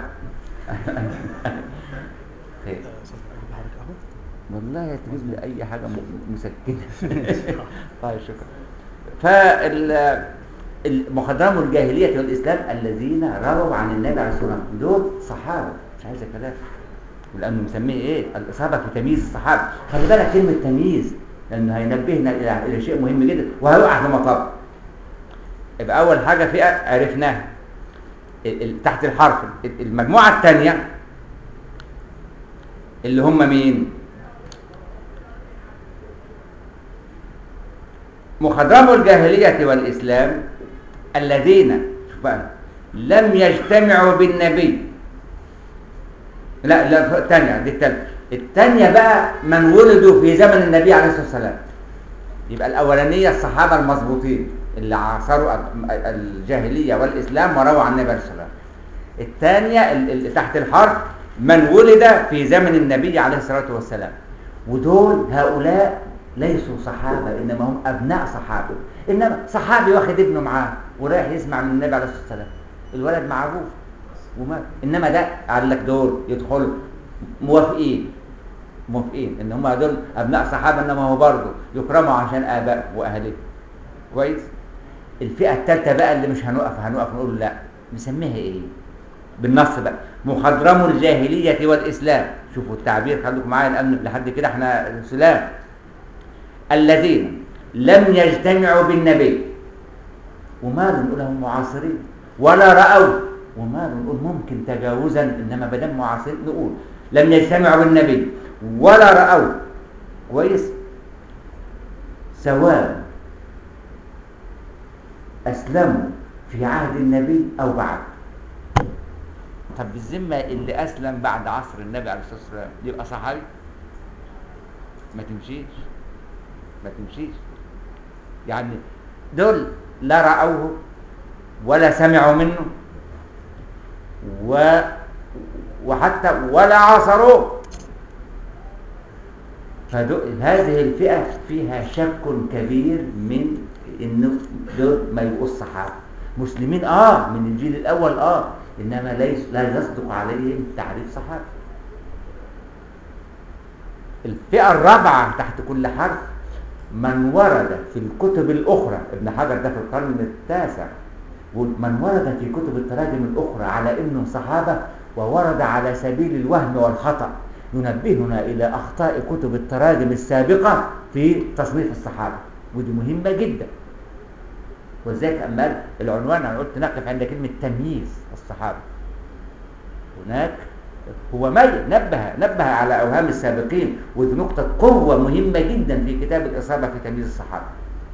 خير والله تجيب لي اي حاجه مسكنه طيب شكرا فال المخضرم الجاهلية والإسلام الذين رووا عن النبي عليه الصلاة والسلام دول صحابة مش عايز كلام لأنه مسميه إيه؟ الإصابة في تمييز الصحابة خلي بالك كلمة تمييز لأنه هينبهنا إلى إلى شيء مهم جدا وهيقع في مطب يبقى أول حاجة فئة عرفناها تحت الحرف المجموعة الثانية اللي هم مين؟ مخضرم الجاهلية والإسلام الذين شوف بقى لم يجتمعوا بالنبي لا لا الثانية دي الثالثة الثانية بقى من ولدوا في زمن النبي عليه الصلاة والسلام يبقى الأولانية الصحابة المظبوطين اللي عاصروا الجاهلية والإسلام ورووا عن النبي عليه الصلاة والسلام الثانية اللي تحت الحرف من ولد في زمن النبي عليه الصلاة والسلام ودول هؤلاء ليسوا صحابة إنما هم أبناء صحابة إنما صحابي واخد ابنه معاه ورايح يسمع من النبي عليه الصلاة والسلام الولد مع أبوه وما إنما ده قال لك دول يدخلوا موافقين موافقين إن هم دول أبناء صحابة إنما هو برضه يكرموا عشان آباء وأهلهم كويس الفئة الثالثة بقى اللي مش هنقف هنقف نقول لا نسميها إيه بالنص بقى مخضرم الجاهلية والإسلام شوفوا التعبير خليكم معايا الآن لحد كده احنا سلام الذين لم يجتمعوا بالنبي وما نقول لهم معاصرين ولا رأوا وما نقول ممكن تجاوزا انما بدل معاصرين نقول لم يجتمعوا بالنبي ولا رأوا كويس سواء أسلموا في عهد النبي أو بعد طب بالذمة اللي أسلم بعد عصر النبي عليه الصلاة والسلام يبقى صحابي ما تمشيش ما تمشيش يعني دول لا رأوه ولا سمعوا منه و وحتى ولا عاصروه فهذه الفئة فيها شك كبير من انه دول ما يبقوا الصحابة مسلمين اه من الجيل الاول اه انما ليس لا يصدق عليهم تعريف صحابي الفئة الرابعة تحت كل حرف من ورد في الكتب الأخرى ابن حجر ده في القرن التاسع من ورد في كتب التراجم الأخرى على أنهم صحابة وورد على سبيل الوهم والخطأ ينبهنا إلى أخطاء كتب التراجم السابقة في تصنيف الصحابة ودي مهمة جدا وذلك أما العنوان أنا قلت نقف عند كلمة تمييز الصحابة هناك هو مي نبه نبه على أوهام السابقين ودي نقطة قوة مهمة جدا في كتاب الإصابة في تمييز الصحابة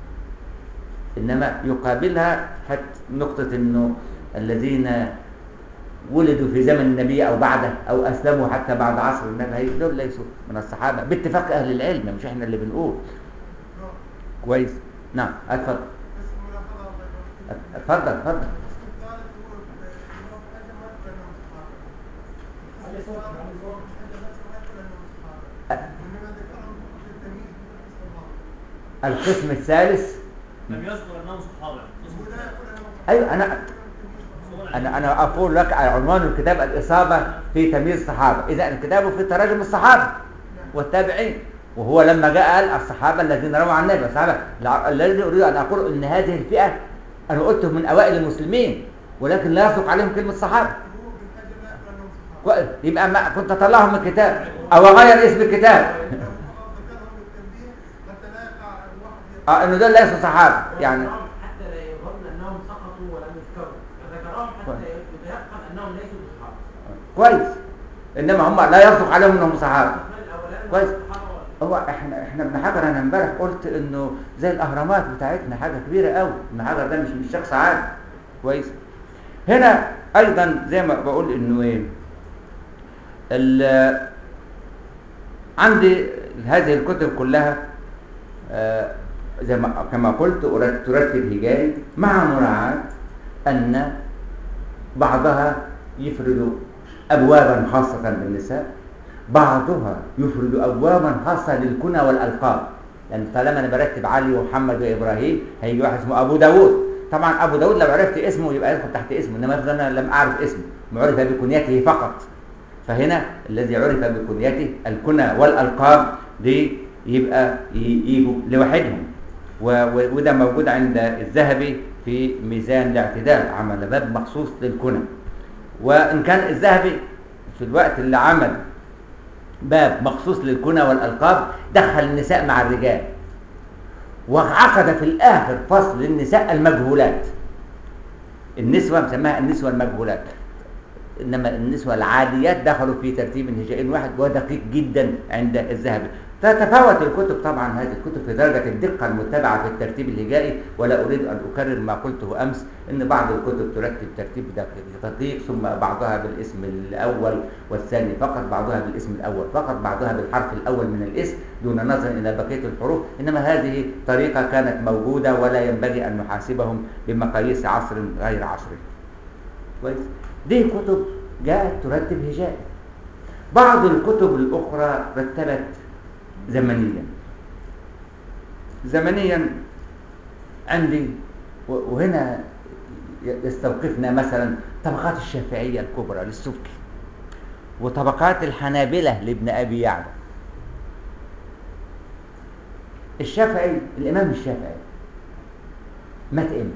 إنما يقابلها حتى نقطة إنه الذين ولدوا في زمن النبي أو بعده أو أسلموا حتى بعد عصر النبي دول ليسوا من الصحابة باتفاق أهل العلم مش إحنا اللي بنقول كويس نعم اتفضل اتفضل اتفضل القسم الثالث لم يذكر انهم صحابه ايوه انا انا انا اقول لك عنوان الكتاب الاصابه في تمييز الصحابه اذا كتابه في تراجم الصحابه والتابعين وهو لما جاء قال الصحابه الذين رووا عن النبي الصحابه الذي اريد ان اقول ان هذه الفئه انا قلته من اوائل المسلمين ولكن لا يصدق عليهم كلمه صحابه يبقى ما كنت اطلعهم من الكتاب او اغير اسم الكتاب اه انه دول ليسوا صحابه يعني حتى لا يظن انهم سقطوا ولم يذكروا فذكرهم حتى يتيقن انهم ليسوا بصحابه كويس انما هم لا يصدق عليهم انهم صحابه الاولان كويس. الصحابة هو احنا احنا ابن حجر انا امبارح قلت انه زي الاهرامات بتاعتنا حاجه كبيره قوي ابن حجر ده مش مش شخص عادي كويس هنا ايضا زي ما بقول انه ايه ال- عندي هذه الكتب كلها آه، زي ما كما قلت أرت- ترتب هجائي مع مراعاة أن بعضها يفرد أبوابا خاصة بالنساء بعضها يفرد أبوابا خاصة للكنى والألقاب يعني طالما أنا برتب علي ومحمد وإبراهيم هيجي واحد اسمه أبو داود طبعا أبو داود لو عرفت اسمه يبقى يدخل تحت اسمه إنما افرض أنا لم أعرف اسمه معرف بكنيته فقط فهنا الذي عرف بكنيته الكنى والألقاب دي يبقى ي- يجوا لوحدهم و- و- وده موجود عند الذهبي في ميزان الاعتدال عمل باب مخصوص للكنى وإن كان الذهبي في الوقت اللي عمل باب مخصوص للكنى والألقاب دخل النساء مع الرجال وعقد في الآخر فصل للنساء المجهولات النسوة مسماها النسوة المجهولات إنما النسوة العاديات دخلوا في ترتيب هجائي واحد وهو دقيق جدا عند الذهبي تتفاوت الكتب طبعا هذه الكتب في درجة الدقة المتبعة في الترتيب الهجائي ولا أريد أن أكرر ما قلته أمس إن بعض الكتب ترتب ترتيب دقيق ثم بعضها بالاسم الأول والثاني فقط بعضها بالاسم الأول فقط بعضها بالحرف الأول من الاسم دون نظر إلى بقية الحروف إنما هذه طريقة كانت موجودة ولا ينبغي أن نحاسبهم بمقاييس عصر غير عصري كويس دي كتب جاءت ترتب هجائي بعض الكتب الأخرى رتبت زمنيا زمنيا عندي وهنا يستوقفنا مثلا طبقات الشافعية الكبرى للسبكي وطبقات الحنابلة لابن أبي يعلى الشافعي الإمام الشافعي مات امتى؟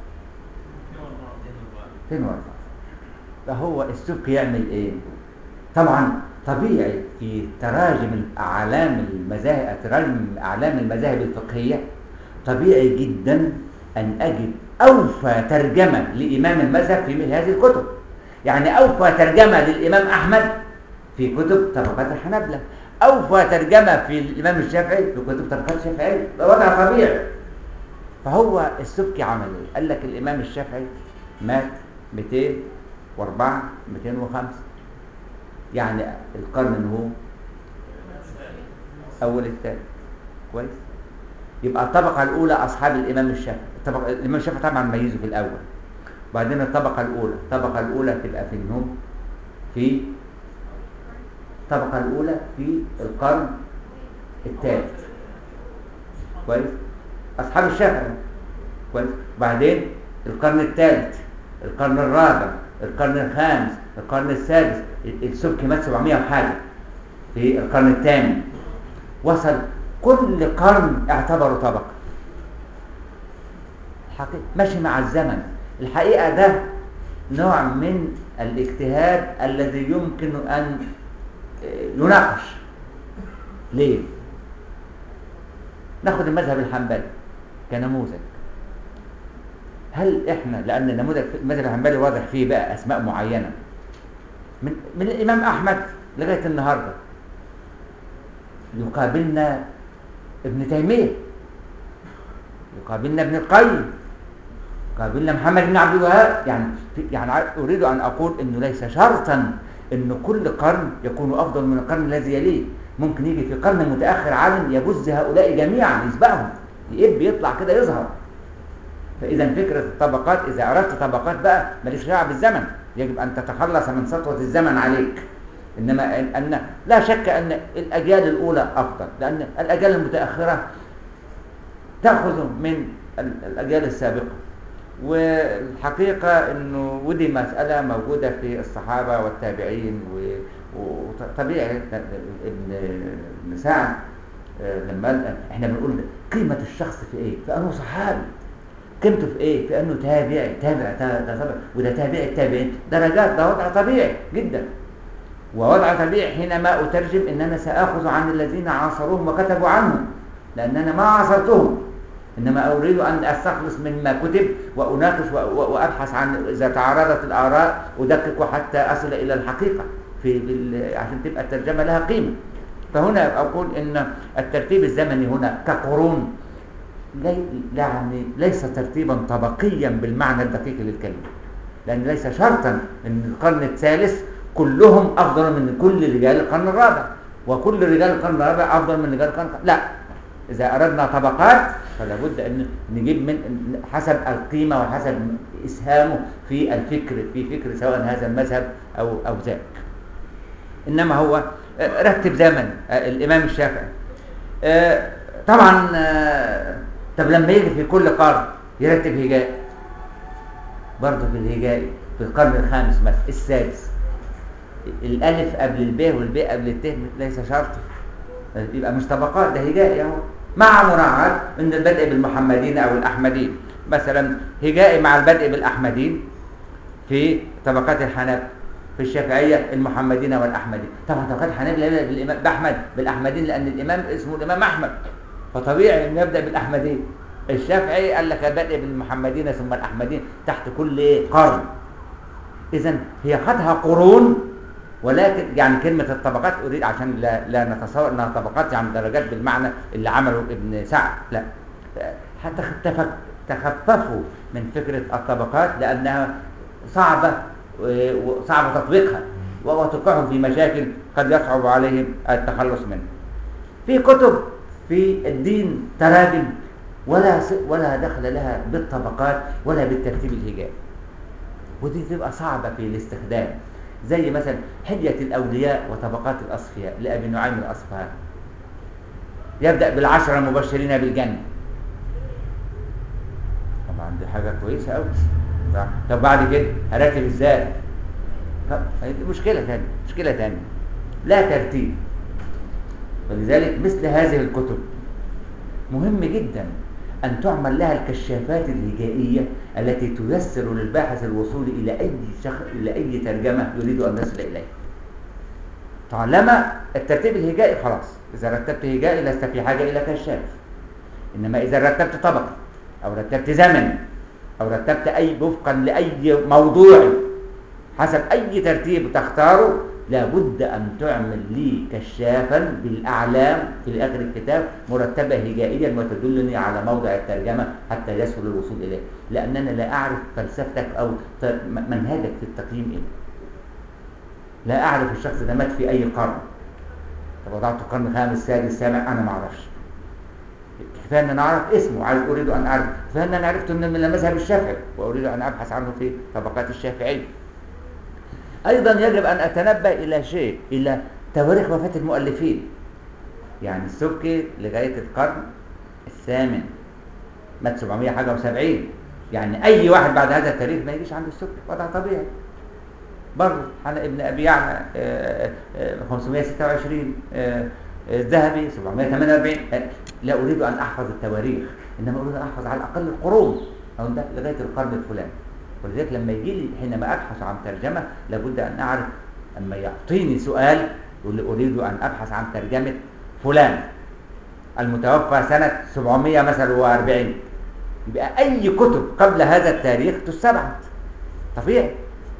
204 فهو السبكي يعمل ايه؟ طبعا طبيعي في تراجم اعلام المذاهب تراجم اعلام المذاهب الفقهيه طبيعي جدا ان اجد اوفى ترجمه لامام المذهب في مثل هذه الكتب يعني اوفى ترجمه للامام احمد في كتب طبقات الحنابلة اوفى ترجمه في الامام الشافعي في كتب طبقات الشافعيه ده وضع طبيعي فهو السبكي عمل ايه قال لك الامام الشافعي مات 204 205 يعني القرن اللي هو اول الثالث كويس يبقى الطبقه الاولى اصحاب الامام الشافعي الطبقه الامام الشافعي طبعا ميزه في الاول وبعدين الطبقه الاولى الطبقه الاولى تبقى في النوم في الطبقه الاولى في القرن الثالث كويس اصحاب الشافعي كويس وبعدين القرن الثالث القرن الرابع القرن الخامس القرن السادس السبكي مات 700 وحاجه في القرن الثامن وصل كل قرن اعتبره طبقه الحقيقة ماشي مع الزمن الحقيقه ده نوع من الاجتهاد الذي يمكن ان يناقش ليه ناخد المذهب الحنبلي كنموذج هل احنا لان النموذج المذهب الحنبلي واضح فيه بقى اسماء معينه من من الامام احمد لغايه النهارده يقابلنا ابن تيميه يقابلنا ابن القيم يقابلنا محمد بن عبد الوهاب يعني يعني اريد ان اقول انه ليس شرطا ان كل قرن يكون افضل من القرن الذي يليه ممكن يجي في قرن متاخر عالم يبز هؤلاء جميعا يسبقهم يقب يطلع كده يظهر فاذا فكره الطبقات اذا اردت طبقات بقى ماليش دعوه بالزمن يجب ان تتخلص من سطوه الزمن عليك انما ان لا شك ان الاجيال الاولى افضل لان الاجيال المتاخره تاخذ من الاجيال السابقه والحقيقه انه ودي مساله موجوده في الصحابه والتابعين وطبيعي ابن ابن سعد لما احنا بنقول قيمه الشخص في ايه؟ في انه صحابي قيمته في ايه؟ في انه تابعي تابع تابع وده تابع التابعين درجات ده وضع طبيعي جدا ووضع طبيعي حينما اترجم ان انا ساخذ عن الذين عاصروهم وكتبوا عنهم لان انا ما عاصرتهم انما اريد ان استخلص مما كتب واناقش وابحث عن اذا تعارضت الاراء ادقق حتى اصل الى الحقيقه في عشان تبقى الترجمه لها قيمه فهنا اقول ان الترتيب الزمني هنا كقرون يعني ليس ترتيبا طبقيا بالمعنى الدقيق للكلمه لان ليس شرطا ان القرن الثالث كلهم افضل من كل رجال القرن الرابع وكل رجال القرن الرابع افضل من رجال القرن لا اذا اردنا طبقات فلا بد ان نجيب من حسب القيمه وحسب اسهامه في الفكر في فكر سواء هذا المذهب او او ذاك انما هو رتب زمن الامام الشافعي طبعا طب لما يجي في كل قرن يرتب هجائي برضه في الهجائي في القرن الخامس مثلا السادس الالف قبل الب والب قبل الت ليس شرط يبقى مش طبقات ده هجائي اهو مع مراعاة ان البدء بالمحمدين او الاحمدين مثلا هجائي مع البدء بالاحمدين في طبقات الحنابلة في الشافعية المحمدين والأحمدين طبعا طبقات الحنابلة بالإمام بأحمد بالأحمدين لأن الإمام اسمه الإمام أحمد فطبيعي أن يبدأ بالأحمدين الشافعي قال لك بدأ بالمحمدين ثم الأحمدين تحت كل قرن إذا هي خدها قرون ولكن يعني كلمة الطبقات أريد عشان لا, لا نتصور أنها طبقات يعني درجات بالمعنى اللي عمله ابن سعد لا حتى تفك- تخففوا من فكرة الطبقات لأنها صعبة و- وصعب تطبيقها وتوقعهم في مشاكل قد يصعب عليهم التخلص منها في كتب في الدين تراجم ولا س- ولا دخل لها بالطبقات ولا بالترتيب الهجائي ودي تبقى صعبة في الاستخدام زي مثلا حلية الأولياء وطبقات الأصفياء لأبي نعيم الأصفهاني يبدأ بالعشرة المبشرين بالجنة طبعا دي حاجة كويسة أوي صح؟ طب بعد كده هرتب ازاي؟ طب هي دي مشكلة تانية مشكلة تانية لا ترتيب ولذلك مثل هذه الكتب مهم جدا أن تعمل لها الكشافات الهجائية التي تيسر للباحث الوصول إلى أي شخص إلى أي ترجمة يريد أن يصل إليه. طالما الترتيب الهجائي خلاص، إذا رتبت هجائي لست في حاجة إلى كشاف. إنما إذا رتبت طبقة أو رتبت زمن أو رتبت أي وفقا لأي موضوع حسب أي ترتيب تختاره لابد أن تعمل لي كشافا بالأعلام في آخر الكتاب مرتبة هجائيا وتدلني على موضع الترجمة حتى يسهل الوصول إليه لأننا لا أعرف فلسفتك أو ت- منهجك في التقييم إيه لا أعرف الشخص ده مات في أي قرن طب وضعته قرن خامس سادس سابع أنا ما أعرفش كفايه ان انا اعرف اسمه عايز اريد ان اعرف كفايه ان انا عرفت انه من المذهب الشافعي واريد ان ابحث عنه في طبقات الشافعيه ايضا يجب ان اتنبه الى شيء الى تواريخ وفاه المؤلفين يعني السبكي لغايه القرن الثامن مات 700 حاجه و70 يعني اي واحد بعد هذا التاريخ ما يجيش عند السبكي وضع طبيعي برضه حنا ابن ابي يعلى آه، آه، 526 آه، آه، الذهبي 748 آه، لا اريد ان احفظ التواريخ انما اريد ان احفظ على الاقل القرون او ده لغايه القرن الفلاني ولذلك لما يجي لي حينما ابحث عن ترجمه لابد ان اعرف اما يعطيني سؤال يقول لي اريد ان ابحث عن ترجمه فلان المتوفى سنه 700 مثلا و40 يبقى اي كتب قبل هذا التاريخ تستبعد طبيعي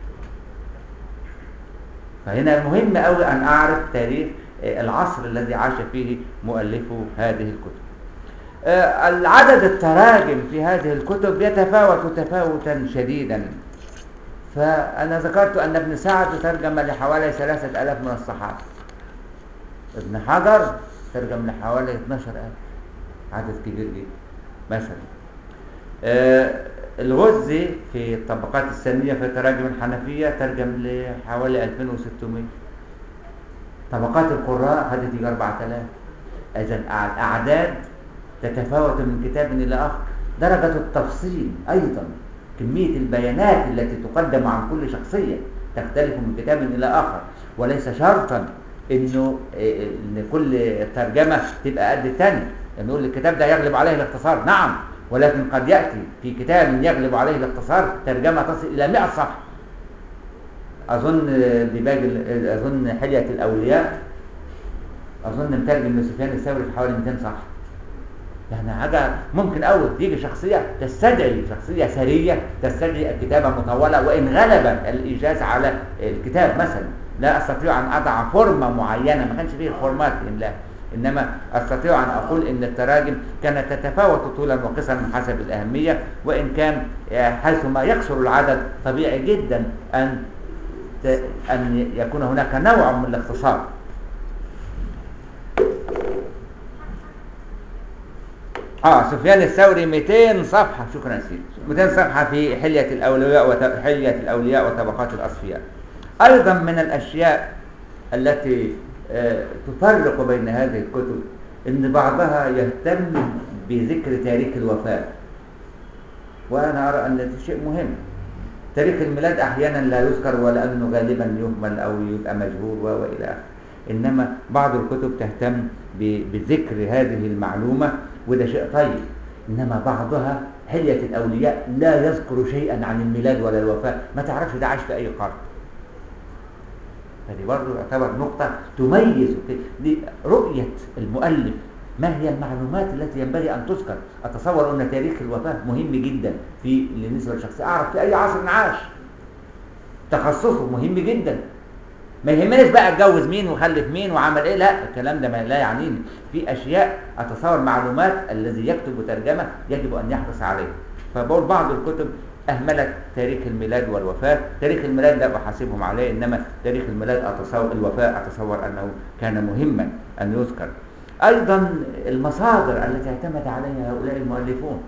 فهنا مهم قوي ان اعرف تاريخ آه، العصر الذي عاش فيه مؤلفو هذه الكتب آه، العدد التراجم في هذه الكتب يتفاوت تفاوتا شديدا فأنا ذكرت أن ابن سعد ترجم لحوالي ثلاثة ألاف من الصحابة ابن حجر ترجم لحوالي 12 ألف عدد كبير جدا مثلا آه، الغزي في الطبقات السنية في تراجم الحنفية ترجم لحوالي 2600 طبقات القراء خدت يجي 4000 إذا الأعداد تتفاوت من كتاب إلى آخر درجة التفصيل أيضا كمية البيانات التي تقدم عن كل شخصية تختلف من كتاب إلى آخر وليس شرطا إنه إيه، إن كل ترجمة تبقى قد الثانية نقول الكتاب ده يغلب عليه الاختصار نعم ولكن قد يأتي في كتاب يغلب عليه الاختصار ترجمة تصل إلى 100 صفحة أظن ديباج ال- أظن حلية الأولياء أظن مترجم لسفيان الثوري في حوالي 200 صفحة يعني حاجة ممكن أول تيجي شخصية تستدعي شخصية ثرية تستدعي الكتابة مطولة وإن غلب الإيجاز على الكتاب مثلا لا أستطيع أن أضع فورمة معينة ما كانش فيه فورمات إملاء إنما أستطيع أن أقول إن التراجم كانت تتفاوت طولا وقصرا حسب الأهمية وإن كان آه، حيثما يقصر العدد طبيعي جدا أن ت- أن يكون هناك نوع من الاختصار اه سفيان الثوري 200 صفحة شكرا سيدي 200 صفحة في حلية الأولياء وت... حلية الأولياء وطبقات الأصفياء أيضا من الأشياء التي آه، تفرق بين هذه الكتب إن بعضها يهتم بذكر تاريخ الوفاة وأنا أرى أن ده شيء مهم تاريخ الميلاد أحيانا لا يذكر ولأنه غالبا يهمل أو يبقى مجهول و- وإلى آخره إنما بعض الكتب تهتم ب- بذكر هذه المعلومة وده شيء طيب إنما بعضها حلية الأولياء لا يذكر شيئا عن الميلاد ولا الوفاة ما تعرفش ده عاش في أي قرن هذه برضه يعتبر نقطة تميز دي رؤية المؤلف ما هي المعلومات التي ينبغي أن تذكر أتصور أن تاريخ الوفاة مهم جدا في بالنسبة للشخص أعرف في أي عصر عاش تخصصه مهم جدا ما يهمنيش بقى اتجوز مين وخلف مين وعمل ايه لا الكلام ده ما لا يعنيني في اشياء اتصور معلومات الذي يكتب ترجمه يجب ان يحرص عليها فبقول بعض الكتب اهملت تاريخ الميلاد والوفاه تاريخ الميلاد لا احاسبهم عليه انما تاريخ الميلاد اتصور الوفاه اتصور انه كان مهما ان يذكر ايضا المصادر التي اعتمد عليها هؤلاء المؤلفون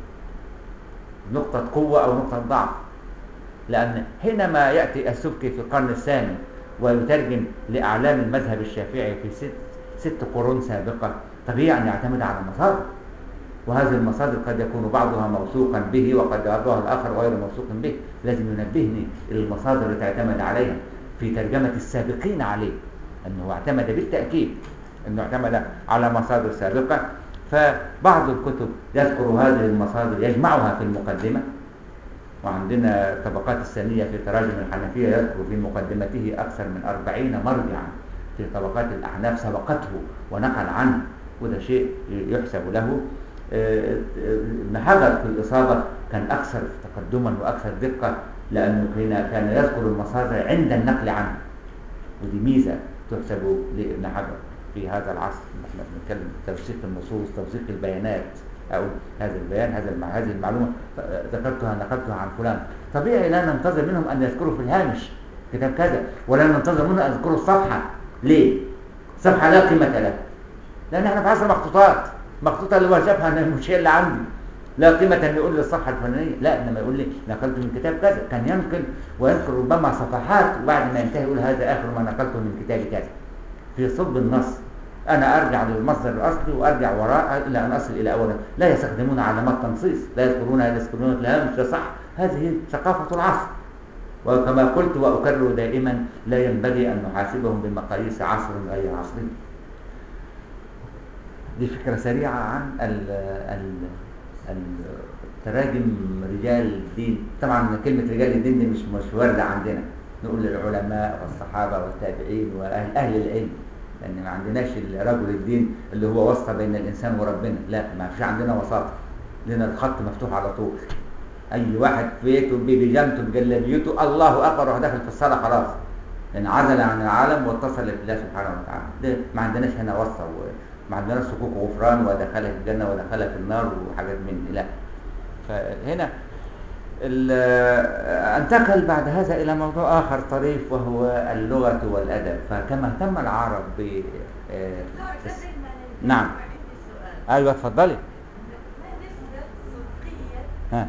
نقطه قوه او نقطه ضعف لأن حينما يأتي السبكي في القرن الثاني ويترجم لأعلام المذهب الشافعي في ست, ست قرون سابقة طبيعي أن يعتمد على مصادر وهذه المصادر قد يكون بعضها موثوقا به وقد بعضها الآخر غير موثوق به لازم ينبهني إلى المصادر التي اعتمد عليها في ترجمة السابقين عليه أنه اعتمد بالتأكيد أنه اعتمد على مصادر سابقة فبعض الكتب يذكر هذه المصادر يجمعها في المقدمة وعندنا الطبقات الثانية في تراجم الحنفية يذكر في مقدمته أكثر من أربعين مرجعا في طبقات الأحناف سبقته ونقل عنه وده شيء يحسب له آه، آه، ابن حجر في الإصابة كان أكثر تقدما وأكثر دقة لأنه هنا كان يذكر المصادر عند النقل عنه ودي ميزة تحسب لابن حجر في هذا العصر احنا بنتكلم توثيق النصوص توثيق البيانات أو هذا البيان هذا المع... هذه المعلومة ذكرتها نقلتها عن فلان طبيعي لا ننتظر منهم أن يذكروا في الهامش كتاب كذا ولا ننتظر منهم أن يذكروا الصفحة ليه؟ صفحة لا قيمة لها لأن احنا في عصر مخطوطات مخطوطة اللي هو شافها أنا مش هي اللي عندي لا قيمة أن يقول لي الصفحة الفلانية لا إنما يقول لي نقلت من كتاب كذا كان ينقل ويذكر ربما صفحات وبعد ما ينتهي يقول هذا آخر ما نقلته من كتاب كذا في صلب النص أنا أرجع للمصدر الأصلي وأرجع وراء إلى أن أصل إلى أولا لا يستخدمون علامات تنصيص لا يذكرون لا يذكرون الهامش ده صح هذه ثقافة العصر وكما قلت وأكرر دائما لا ينبغي أن نحاسبهم بمقاييس عصر غير عصري دي فكرة سريعة عن ال ال التراجم رجال الدين طبعا كلمة رجال الدين دي مش مش واردة عندنا نقول للعلماء والصحابة والتابعين وأهل أهل العلم لأن ما عندناش رجل الدين اللي هو واسطة بين الإنسان وربنا لا ما فيش عندنا وساطة لنا الخط مفتوح على طول أي واحد في بيته ببيجامته بجلابيته الله أكبر راح داخل في الصلاة خلاص انعزل عن العالم واتصل بالله سبحانه وتعالى ده ما عندناش هنا واسطة ما عندناش حقوق غفران ودخلها في الجنة ودخلها في النار وحاجات من دي لا فهنا انتقل بعد هذا إلى موضوع آخر طريف وهو اللغة والأدب فكما اهتم العرب ب آه، نعم أيوة اتفضلي ها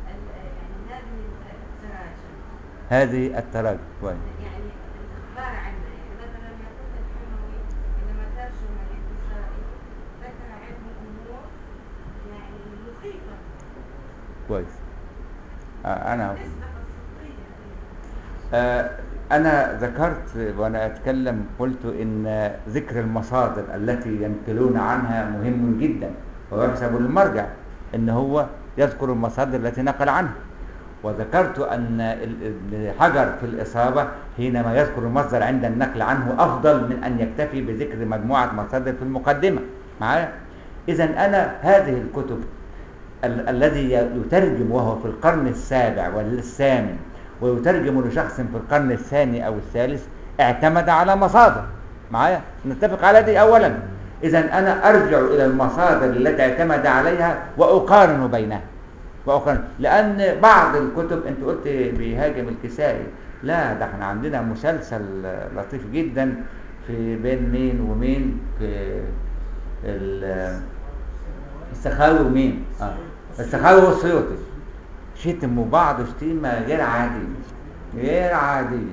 هذه التراجم كويس يعني الإخبار عنها يعني مثلا يقول الحموي عندما ترجم الإنسائي ذكر عدة أمور يعني مخيفة كويس آه، أنا نسبة الصدقية آه، أنا ذكرت وأنا أتكلم قلت إن ذكر المصادر التي ينقلون عنها مهم جدا ويحسب للمرجع إن هو يذكر المصادر التي نقل عنها وذكرت أن ال- ابن حجر في الإصابة حينما يذكر المصدر عند النقل عنه أفضل من أن يكتفي بذكر مجموعة مصادر في المقدمة معايا إذا أنا هذه الكتب ال- الذي يترجم وهو في القرن السابع والثامن ويترجم لشخص في القرن الثاني أو الثالث اعتمد على مصادر معايا نتفق على دي أولا إذا أنا أرجع إلى المصادر التي اعتمد عليها وأقارن بينها وأقارن لأن بعض الكتب أنت قلت بيهاجم الكسائي لا ده احنا عندنا مسلسل لطيف جدا في بين مين ومين في ال- السخاوي ومين اه السخاوي والسيوطي شتموا بعض شتيمة غير عادية غير عادية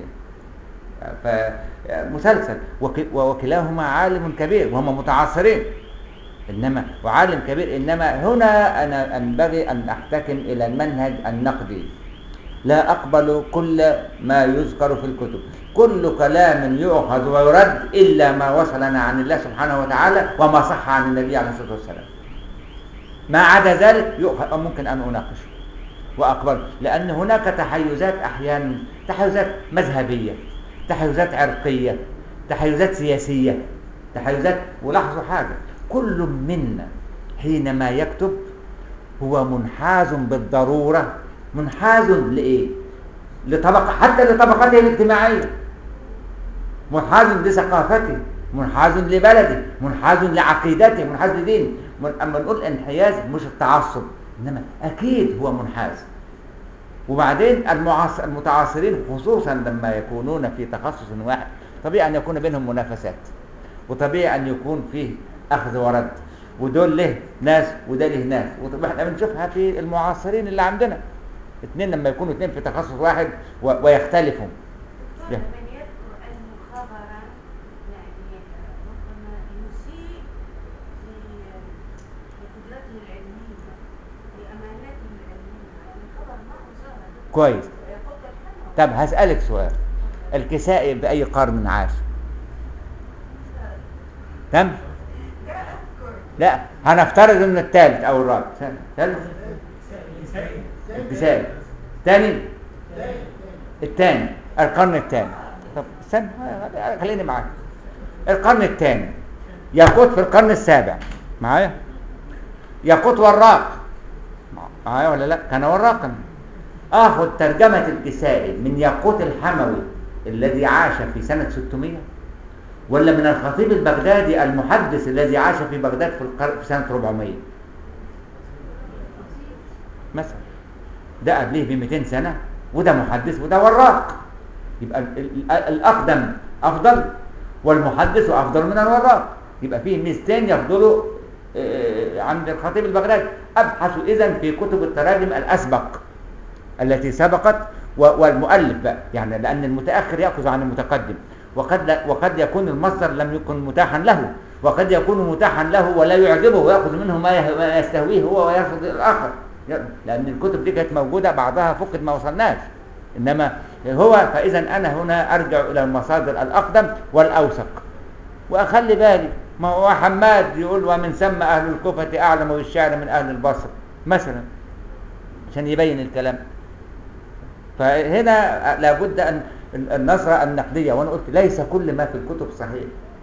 فمسلسل وك- وكلاهما عالم كبير وهما متعاصرين انما وعالم كبير انما هنا انا ينبغي ان احتكم الى المنهج النقدي لا اقبل كل ما يذكر في الكتب كل كلام يؤخذ ويرد الا ما وصلنا عن الله سبحانه وتعالى وما صح عن النبي عليه الصلاه والسلام ما عدا ذلك يؤخذ أو ممكن ان اناقشه واقبل لان هناك تحيزات احيانا تحيزات مذهبيه تحيزات عرقيه تحيزات سياسيه تحيزات ولاحظوا حاجه كل منا حينما يكتب هو منحاز بالضروره منحاز لايه لطبقه حتى لطبقته الاجتماعيه منحاز لثقافته منحاز لبلده منحاز لعقيدته منحاز لدينه من- اما نقول انحياز مش التعصب انما اكيد هو منحاز وبعدين المعاص... المتعاصرين خصوصا لما يكونون في تخصص واحد طبيعي ان يكون بينهم منافسات وطبيعي ان يكون فيه اخذ ورد ودول له ناس وده له ناس وطبعا احنا بنشوفها في المعاصرين اللي عندنا اثنين لما يكونوا اثنين في تخصص واحد و... ويختلفوا دكتور من يذكر أنه خبرا يعني ربما يسيء ل- لقدرته العلمية لأمانته العلمية يعني الخبر ما أصاب كويس يقول الحمى طب هسألك سؤال الكسائي بأي قرن عاش تم لا أذكر لا هنفترض انه الثالث او الرابع ثالث الكسائي الثاني الثاني القرن الثاني طب استنى خليني معاك القرن الثاني يقود في القرن السابع معايا يقود وراق معايا ولا لا كان وراقا اخذ ترجمة الكسائي من ياقوت الحموي الذي عاش في سنة 600 ولا من الخطيب البغدادي المحدث الذي عاش في بغداد في, القر... في سنة 400 مثلا ده قبليه ب 200 سنة وده محدث وده وراق يبقى ال- ال- الأقدم أفضل والمحدث أفضل من الوراق يبقى فيه ميزتين يفضلوا آه، عند الخطيب البغدادي أبحث إذن في كتب التراجم الأسبق التي سبقت و- والمؤلف بقى يعني لأن المتأخر يأخذ عن المتقدم وقد لا وقد يكون المصدر لم يكن متاحا له وقد يكون متاحا له ولا يعجبه ويأخذ منه ما يه- ما يستهويه هو ويرفض الآخر لأن الكتب دي كانت موجودة بعضها فقد ما وصلناش إنما هو فإذا أنا هنا أرجع إلى المصادر الأقدم والأوثق وأخلي بالي ما هو حماد يقول ومن ثم أهل الكوفة أعلم بالشعر من أهل البصر مثلا عشان يبين الكلام فهنا لابد أن النظرة النقدية وأنا قلت ليس كل ما في الكتب صحيح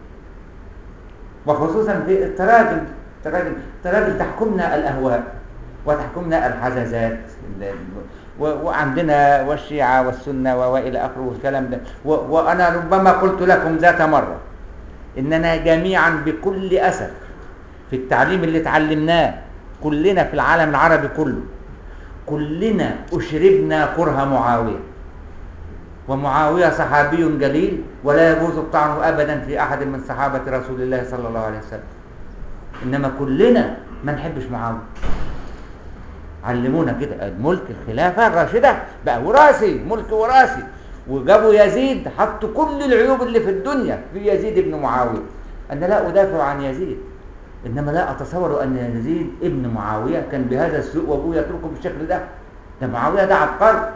وخصوصا في التراجم التراجم التراجم تحكمنا الأهواء وتحكمنا الحزازات و- وعندنا والشيعة والسنة و- وإلى آخره والكلام ده و- وأنا ربما قلت لكم ذات مرة إننا جميعا بكل أسف في التعليم اللي اتعلمناه كلنا في العالم العربي كله كلنا أشربنا كره معاوية ومعاوية صحابي جليل ولا يجوز الطعن أبدا في أحد من صحابة رسول الله صلى الله عليه وسلم إنما كلنا ما نحبش معاوية علمونا كده الملك الخلافة الراشدة بقى وراثي ملك وراثي وجابوا يزيد حطوا كل العيوب اللي في الدنيا في يزيد ابن معاوية أنا لا أدافع عن يزيد إنما لا أتصور أن يزيد ابن معاوية كان بهذا السوء وأبوه يتركه بالشكل ده ده معاوية ده عبقري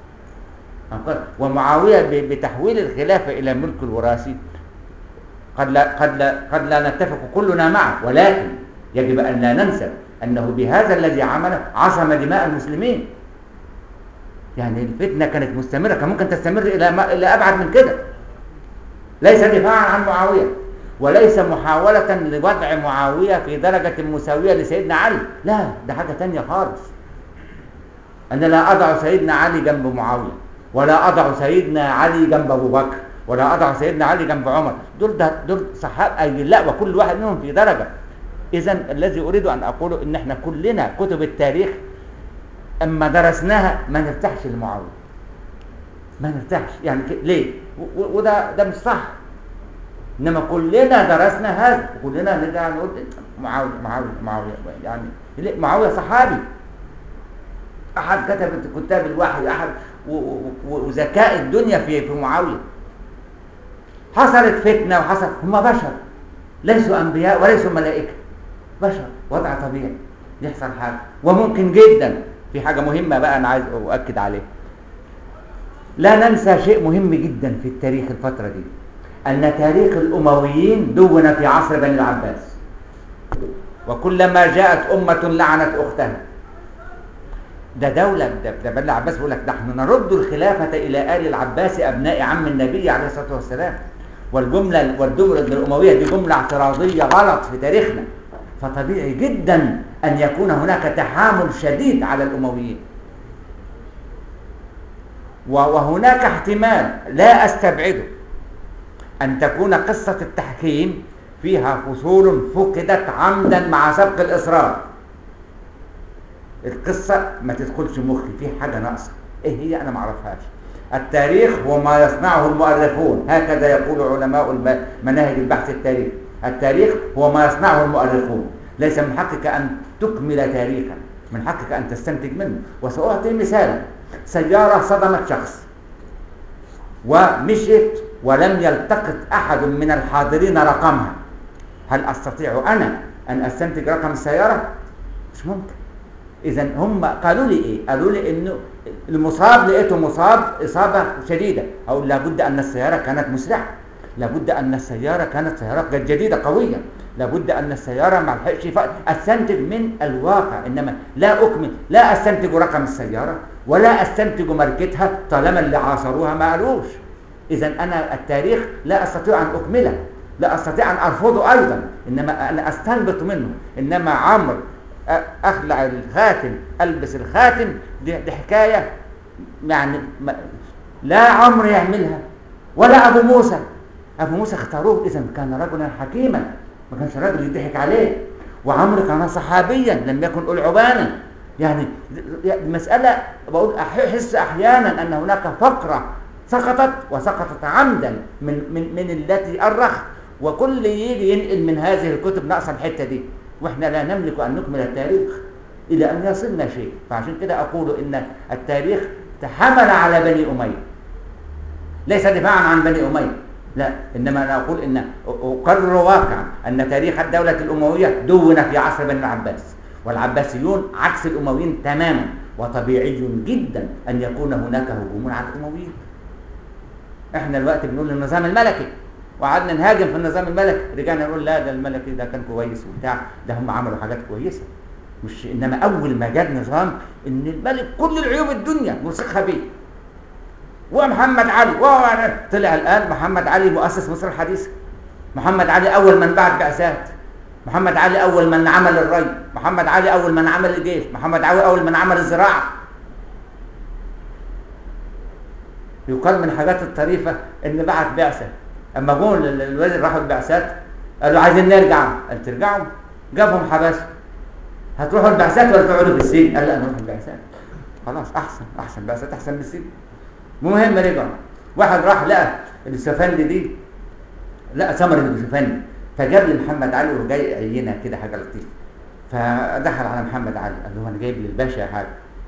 عبقري ومعاوية ب- بتحويل الخلافة إلى ملك الوراثي قد لا قد لا قد لا نتفق كلنا معه ولكن يجب ان لا ننسى انه بهذا الذي عمله عصم دماء المسلمين يعني الفتنه كانت مستمره كان ممكن تستمر الى ما الى ابعد من كده ليس دفاعا عن معاويه وليس محاوله لوضع معاويه في درجه مساويه لسيدنا علي لا ده حاجه تانية خالص انا لا اضع سيدنا علي جنب معاويه ولا اضع سيدنا علي جنب ابو بكر ولا اضع سيدنا علي جنب عمر دول ده دول صحابه لا وكل واحد منهم في درجه اذا الذي اريد ان اقوله ان احنا كلنا كتب التاريخ اما درسناها ما نرتاحش لمعاويه ما نرتاحش يعني ك- ليه و- و- وده ده مش صح انما كلنا درسنا هذا وكلنا نرجع نقول معاويه معاويه معاويه يعني ليه؟ معاويه صحابي احد كتب كتاب الوحي احد و- و- و- وذكاء الدنيا في في معاويه حصلت فتنه وحصل هم بشر ليسوا انبياء وليسوا ملائكه بشر وضع طبيعي يحصل حاجه وممكن جدا في حاجه مهمه بقى انا عايز اؤكد عليها لا ننسى شيء مهم جدا في التاريخ الفتره دي ان تاريخ الامويين دون في عصر بني العباس وكلما جاءت امه لعنت اختها ده دولة ده, ده بني العباس بيقول لك نحن نرد الخلافة إلى آل العباس أبناء عم النبي عليه الصلاة والسلام والجملة والدولة الأموية دي جملة اعتراضية غلط في تاريخنا فطبيعي جدا أن يكون هناك تحامل شديد على الأمويين و- وهناك احتمال لا أستبعده أن تكون قصة التحكيم فيها فصول فقدت عمدا مع سبق الإصرار القصة ما تدخلش مخي في حاجة ناقصة ايه هي انا ما اعرفهاش التاريخ هو ما يصنعه المؤرخون هكذا يقول علماء الم- مناهج البحث التاريخي التاريخ هو ما يصنعه المؤرخون ليس من حقك ان تكمل تاريخا من حقك ان تستنتج منه وسأعطي مثالا سيارة صدمت شخص ومشيت ولم يلتقط احد من الحاضرين رقمها هل استطيع انا ان استنتج رقم السيارة مش ممكن اذا هم قالوا لي ايه قالوا لي انه المصاب لقيته مصاب اصابه شديده او لابد ان السياره كانت مسرعه لابد ان السياره كانت سياره جديده قويه لابد ان السياره ما لحقش يفق- استنتج من الواقع انما لا اكمل لا استنتج رقم السياره ولا استنتج ماركتها طالما اللي عاصروها ما قالوش اذا انا التاريخ لا استطيع ان اكمله لا استطيع ان ارفضه ايضا انما انا استنبط منه انما عمرو أ- اخلع الخاتم البس الخاتم دي, دي حكايه يعني ما لا عمرو يعملها ولا ابو موسى ابو موسى اختاروه اذا كان رجلا حكيما ما كانش راجل يضحك عليه وعمرو كان صحابيا لم يكن ألعبانا يعني المسألة بقول أحس أحيانا أن هناك فقرة سقطت وسقطت عمدا من من من التي أرخ وكل يجي ينقل من هذه الكتب ناقص الحتة دي واحنا لا نملك أن نكمل التاريخ إلى أن يصلنا شيء فعشان كده أقول إن التاريخ تحمل على بني أمية ليس دفاعا عن بني أمية لا إنما أنا أقول إن أقرر واقعا أن تاريخ الدولة الأموية دون في عصر بني العباس والعباسيون عكس الأمويين تماما وطبيعي جدا أن يكون هناك هجوم على الأمويين احنا الوقت بنقول النظام الملكي وقعدنا نهاجم في النظام الملكي رجعنا نقول لا ده الملكي ده كان كويس وبتاع ده هم عملوا حاجات كويسه مش انما اول ما جاء نظام ان الملك كل العيوب الدنيا ملصقها بيه ومحمد علي طلع الان محمد علي مؤسس مصر الحديثه محمد علي اول من بعت بعثات محمد علي اول من عمل الري محمد علي اول من عمل الجيش محمد علي اول من عمل الزراعه يقال من الحاجات الطريفه ان بعت بعثه اما جم الوزير راحوا البعثات قالوا عايزين نرجع قال ترجعوا جابهم حبسهم هتروحوا البعثات ولا تقعدوا في السجن قال لا نروح البعثات خلاص احسن احسن بعثات احسن من السجن المهم رجعوا واحد راح لقى السفندي دي لقى ثمر السفندي فجاب لي محمد علي وجاي عينه كده حاجه لطيفه فدخل على محمد علي قال له انا جايب للباشا حاجه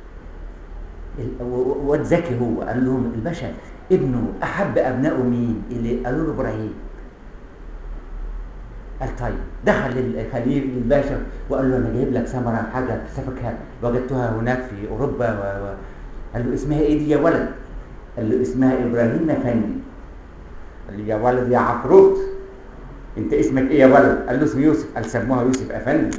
واد ذكي هو قال لهم الباشا ابنه احب ابنائه مين اللي قالوا له ابراهيم قال طيب دخل الخليل للباشا وقال له انا جايب لك ثمره حاجه سفكها وجدتها هناك في اوروبا و... و... قال له اسمها ايه دي يا ولد قال له اسمها ابراهيم افندي قال له يا ولد يا عفروت انت اسمك ايه يا ولد قال له اسمي يوسف قال سموها يوسف افندي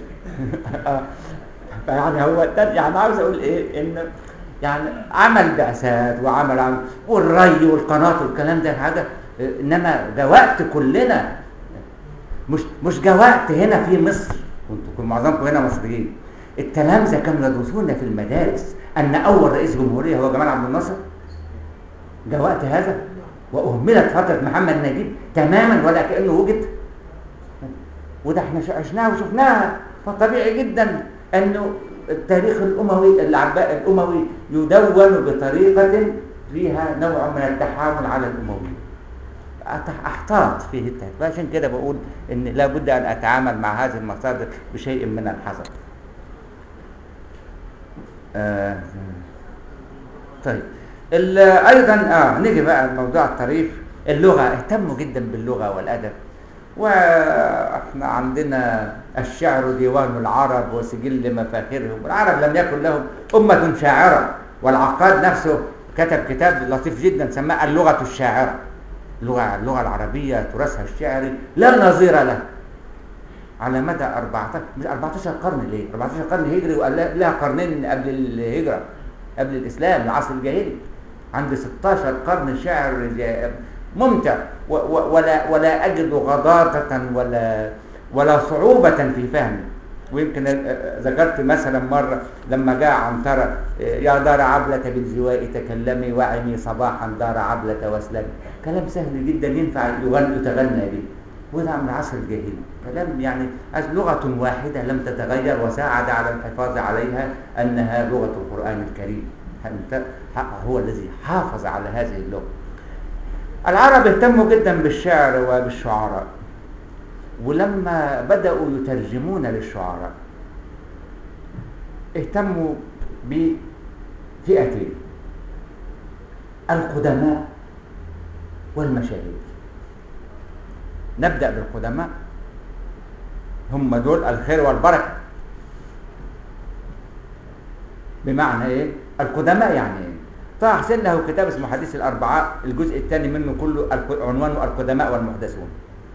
فيعني هو ده يعني عاوز اقول ايه ان يعني عمل بعثات وعمل عمل والري والقناة والكلام ده حاجه انما ده وقت كلنا مش مش جه وقت هنا في مصر وانتم معظمكم هنا مصريين التلامذه كانوا يدرسون في المدارس ان اول رئيس جمهوريه هو جمال عبد الناصر جه وقت هذا واهملت فتره محمد نجيب تماما ولا كانه وجد وده احنا عشناها وشفناها فطبيعي جدا انه التاريخ الاموي العباء الاموي يدون بطريقه فيها نوع من التحامل على الامويين احتاط فيه التهديد فعشان كده بقول ان لابد ان اتعامل مع هذه المصادر بشيء من الحذر آه طيب ايضا اه نيجي بقى لموضوع الطريف اللغه اهتموا جدا باللغه والادب واحنا عندنا الشعر ديوان العرب وسجل مفاخرهم العرب لم يكن لهم امه شاعره والعقاد نفسه كتب كتاب لطيف جدا سماه اللغه الشاعره اللغة اللغة العربية تراثها الشعري لا نظير له على مدى 14 مش 14 قرن ليه 14 قرن هجري وقال لها قرنين قبل الهجرة قبل الإسلام العصر الجاهلي عندي 16 قرن شعر ممتع ولا ولا أجد غضاضة ولا ولا صعوبة في فهمه ويمكن آه، ذكرت مثلا مرة لما جاء عنترة آه، يا دار عبلة بالزواء تكلمي وعمي صباحا دار عبلة واسلمي كلام سهل جدا ينفع يغنى يتغنى به وده من العصر الجاهلي كلام يعني لغة واحدة لم تتغير وساعد على الحفاظ عليها أنها لغة القرآن الكريم أنت- هو الذي حافظ على هذه اللغة العرب اهتموا جدا بالشعر وبالشعراء ولما بدأوا يترجمون للشعراء اهتموا بفئتين القدماء والمشاهير نبدأ بالقدماء هم دول الخير والبركة بمعنى ايه القدماء يعني ايه طه حسين له كتاب اسمه حديث الأربعاء الجزء الثاني منه كله الق- عنوانه القدماء والمحدثون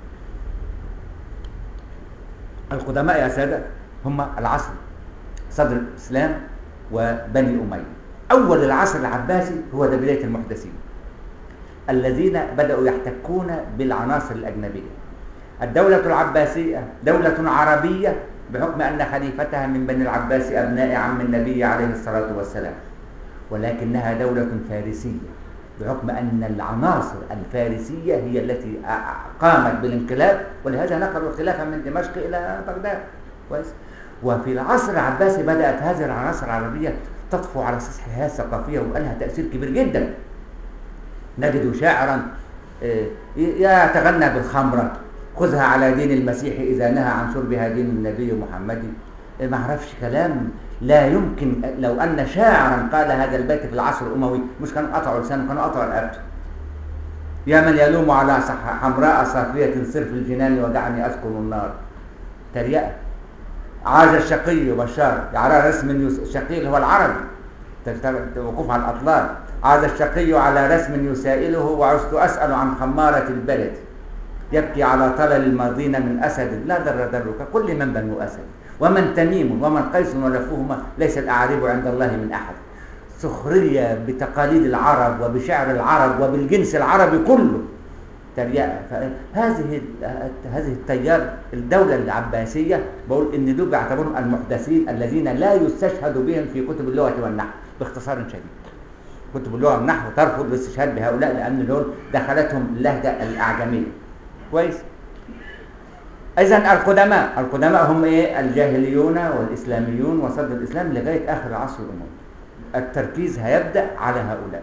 القدماء يا سادة هم العصر صدر الإسلام وبني أمية أول العصر العباسي هو ده بداية المحدثين الذين بدأوا يحتكون بالعناصر الأجنبية الدولة العباسية دولة عربية بحكم أن خليفتها من بني العباس أبناء عم النبي عليه الصلاة والسلام ولكنها دولة فارسية بحكم أن العناصر الفارسية هي التي أ- قامت بالانقلاب ولهذا نقلوا الخلافة من دمشق إلى بغداد كويس وفي العصر العباسي بدأت هذه العناصر العربية تطفو على سطح الحياة الثقافية ولها تأثير كبير جدا نجد شاعرا آه، يتغنى بالخمرة خذها على دين المسيح إذا نهى عن شربها دين النبي محمد آه، ما اعرفش كلام لا يمكن لو أن شاعرا قال هذا البيت في العصر الأموي مش كانوا قطعوا لسانه كانوا قطعوا رقبته يا من يلوم على صح حمراء صافية صرف الجنان وجعلني أسكن النار تريقة عاج الشقي بشار على رسم يس... الشقي اللي هو العربي تشتغل- وقوف على الأطلال عاد الشقي على رسم يسائله وعشت أسأل عن خمارة البلد يبكي على طلل الماضين من أسد لا در درك كل من بنو أسد ومن تميم ومن قيس ولفوهما ليس الأعراب عند الله من أحد سخرية بتقاليد العرب وبشعر العرب وبالجنس العربي كله تريقة فهذه هذه التيار الدولة العباسية بقول إن دول بيعتبرهم المحدثين الذين لا يستشهد بهم في كتب اللغة والنحو باختصار شديد كتب اللغة والنحو ترفض الاستشهاد بهؤلاء لأن دول دخلتهم اللهجة الأعجمية كويس إذا القدماء القدماء هم إيه الجاهليون والإسلاميون وصدر الإسلام لغاية آخر العصر الأموي التركيز هيبدأ على هؤلاء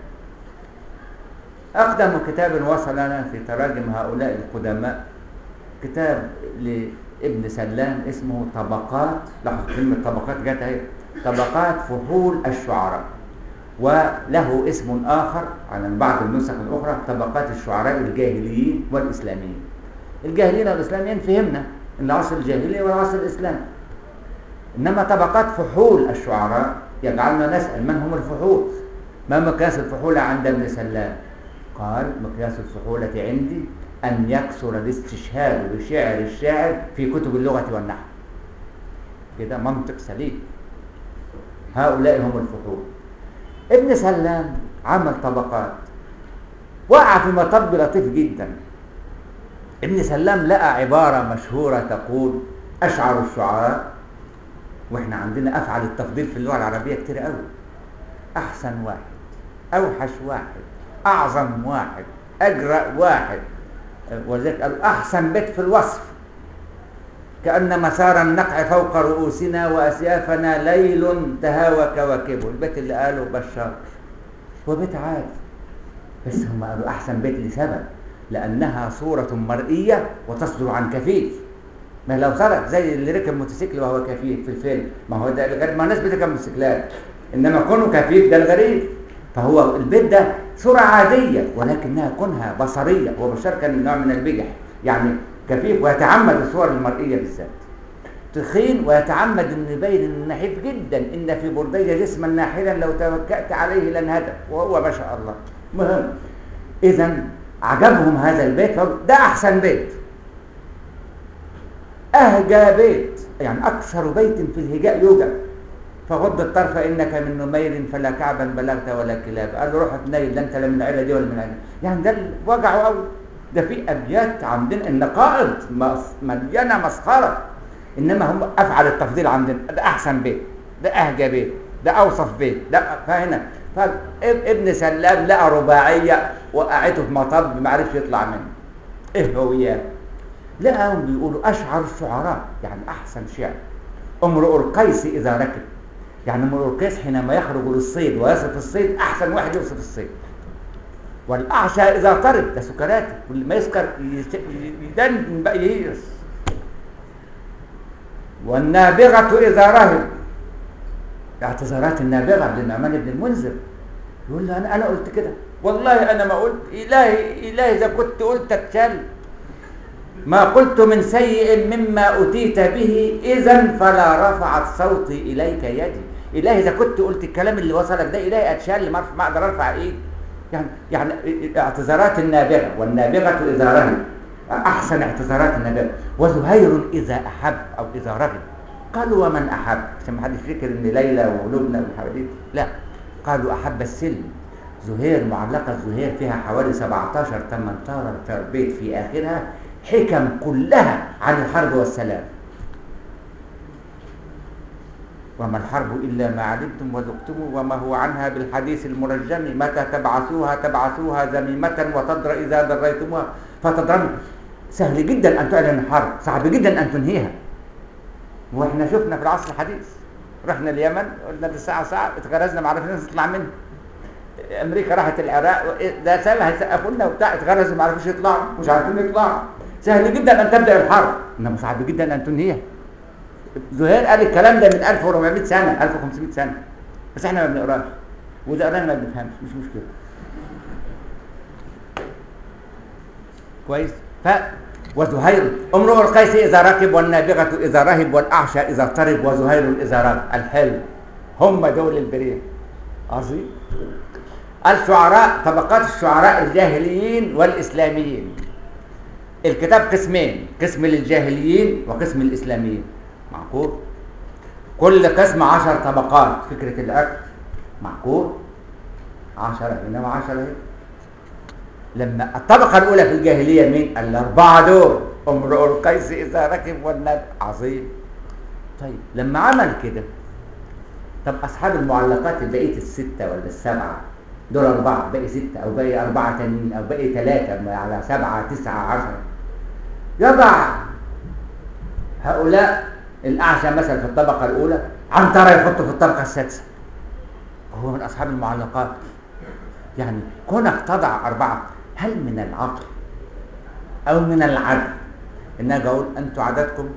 أقدم كتاب وصلنا في تراجم هؤلاء القدماء كتاب لابن سلام اسمه طبقات لاحظ كلمة طبقات جت اهي طبقات فحول الشعراء وله اسم آخر على بعض النسخ الأخرى طبقات الشعراء الجاهليين والإسلاميين الجاهليين والإسلاميين فهمنا إن العصر الجاهلي والعصر الإسلامي إنما طبقات فحول الشعراء يجعلنا نسأل من هم الفحول ما مقياس الفحولة عند ابن سلام قال مقياس الفحولة عندي أن يكثر الاستشهاد بشعر الشاعر في كتب اللغة والنحو كده منطق سليم هؤلاء هم الفحول ابن سلام عمل طبقات وقع في مطب لطيف جدا ابن سلام لقى عبارة مشهورة تقول أشعر الشعراء واحنا عندنا أفعل التفضيل في اللغة العربية كتير قوي أحسن واحد أوحش واحد أعظم واحد أجرأ واحد ولذلك قالوا أحسن بيت في الوصف كأن مسار النقع فوق رؤوسنا وأسيافنا ليل تهاوى كواكبه البيت اللي قاله بشار هو بيت عادي بس هم قالوا أحسن بيت لسبب لأنها صورة مرئية وتصدر عن كفيف ما لو سرق زي اللي ركب موتوسيكل وهو كفيف في الفيلم ما هو ده الغريب ما الناس بتركب موتوسيكلات انما كونه كفيف ده الغريب فهو البيت ده صورة عادية ولكنها كونها بصرية هو بشار كان نوع من البجح يعني كفيف ويتعمد الصور المرئية بالذات تخين ويتعمد ان يبين انه نحيف جدا ان في بردية جسما ناحلا لو توكأت عليه لانهدى وهو ما شاء الله مهم اذا عجبهم هذا البيت ده احسن بيت اهجى بيت يعني اكثر بيت في الهجاء يوجد فغض الطرف انك من نمير فلا كعبا بلغت ولا كلاب قال له روح تنيل لا انت لا من العيله دي ولا من العيله يعني ده وجعه قوي ده في ابيات عندنا النقائض مليانه مسخره انما هم افعل التفضيل عندنا ده احسن بيت ده اهجى بيت ده اوصف بيت ده فهنا فابن سلام لقى رباعيه وقعته في مطب ما عرفش يطلع منه ايه هو اياه لقاهم بيقولوا اشعر الشعراء يعني احسن شعر امرؤ القيس اذا ركب يعني امرؤ القيس حينما يخرج للصيد ويصف الصيد احسن واحد يوصف الصيد والاعشى اذا طرب ده سكراتي كل ما يسكر يدن بقى يهيص والنابغه اذا رهب اعتذارات النابغه للنعمان بن المنذر يقول له انا انا قلت كده والله انا ما قلت الهي الهي اذا كنت قلت اتشل ما قلت من سيء مما أتيت به إذا فلا رفعت صوتي إليك يدي إلهي إذا كنت قلت الكلام اللي وصلك ده إلهي أتشال ما ما أقدر أرفع إيدي يعني يعني اعتذارات النابغة والنابغة إذا رهب أحسن اعتذارات النابغة وزهير إذا أحب أو إذا رغب قالوا ومن أحب عشان ما حدش يفكر إن ليلى ولبنى والحواديت لا قالوا أحب السلم زهير معلقة زهير فيها حوالي 17 18 بيت في آخرها حكم كلها عن الحرب والسلام وما الحرب إلا ما علمتم وذقتم وما هو عنها بالحديث المرجم متى تبعثوها تبعثوها ذميمة وتضر إذا دريتموها فتضرم سهل جدا أن تعلن الحرب صعب جدا أن تنهيها واحنا شفنا في العصر الحديث رحنا اليمن قلنا دي ساعة ساعة اتغرزنا ما عرفناش نطلع منها امريكا راحت العراق ده سهل هيسقفوا لنا وبتاع اتغرزوا ما عرفوش يطلعوا مش عارفين يطلعوا سهل جدا ان تبدا الحرب انما صعب جدا ان تنهيها زهير قال الكلام ده من 1400 سنه 1500 سنه بس احنا ما بنقراش واذا قرانا ما بنفهمش مش مشكله كويس ف وزهير امرؤ القيس اذا ركب والنابغه اذا رهب والاعشى اذا اضطرب وزهير اذا رهب الحلم هم دول البريه عظيم الشعراء طبقات الشعراء الجاهليين والاسلاميين الكتاب قسمين قسم للجاهليين وقسم للإسلاميين معقول كل قسم عشر طبقات فكرة الأكل معقول عشرة هنا وعشرة هنا لما الطبقة الأولى في الجاهلية مين؟ الأربعة دول امرؤ القيس إذا ركب والنبي عظيم طيب لما عمل كده طب أصحاب المعلقات بقية الستة ولا السبعة دول أربعة باقي ستة أو باقي أربعة تانيين أو باقي ثلاثة على سبعة تسعة عشرة يضع هؤلاء الأعشى مثلا في الطبقة الأولى عنترة يحطه في الطبقة السادسة وهو من أصحاب المعلقات يعني كونك تضع أربعة هل من العقل أو من العدل إن أجي أقول أنتوا عددكم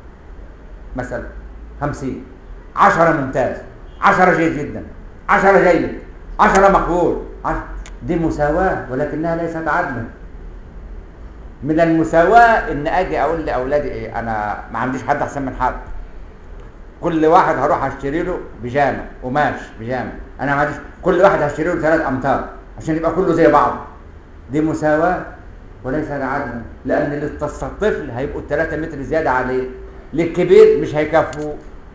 مثلا خمسين عشرة ممتاز عشرة جيد جدا عشرة جيد عشرة مقبول عشرة. دي مساواة ولكنها ليست عدلا من المساواة ان اجي اقول لاولادي ايه انا ما عنديش حد احسن من حد كل واحد هروح اشتري له بيجامه قماش بيجامه انا ما عنديش كل واحد هشتري له ثلاث امتار عشان يبقى كله زي بعض دي مساواة وليس عدلا لان للطفل هيبقوا الثلاثة متر زيادة عليه للكبير مش هيكفوا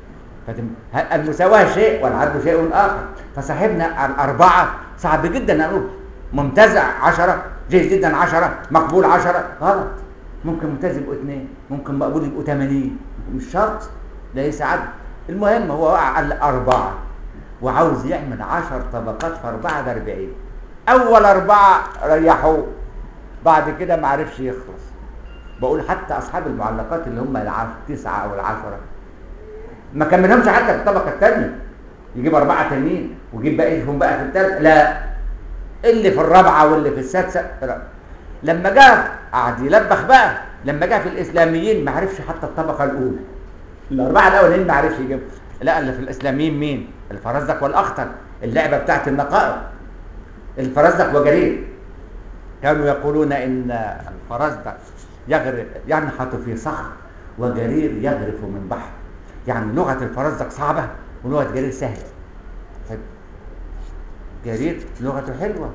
المساواة شيء والعدل شيء آخر فصاحبنا الأربعة صعب جدا أن أقول ممتازع عشرة جيد جدا عشرة مقبول عشرة غلط ممكن ممتاز يبقوا اثنين ممكن مقبول يبقوا 80 مش شرط ليس عدل المهم هو وقع على أربعة وعاوز يعمل عشر طبقات في أربعة ب 40 أول أربعة ريحوه بعد كده ما عرفش يخلص بقول حتى أصحاب المعلقات اللي هم التسعة أو العشرة ما كملهمش حتى في الطبقة الثانية يجيب أربعة تانيين ويجيب باقيهم بقى في الثالثة لا اللي في الرابعة واللي في السادسة لما جاء قعد يلبخ بقى لما جاء في الإسلاميين ما عرفش حتى الطبقة الأولى الأربعة الأولين ما عرفش يجيب لا اللي في الإسلاميين مين؟ الفرزدق والأخطر اللعبة بتاعت النقائب الفرزدق وجرير كانوا يقولون إن الفرزدق يغرق ينحت في صخر وجرير يغرف من بحر يعني لغة الفرزدق صعبة ولغة جرير سهلة طيب جرير لغته حلوة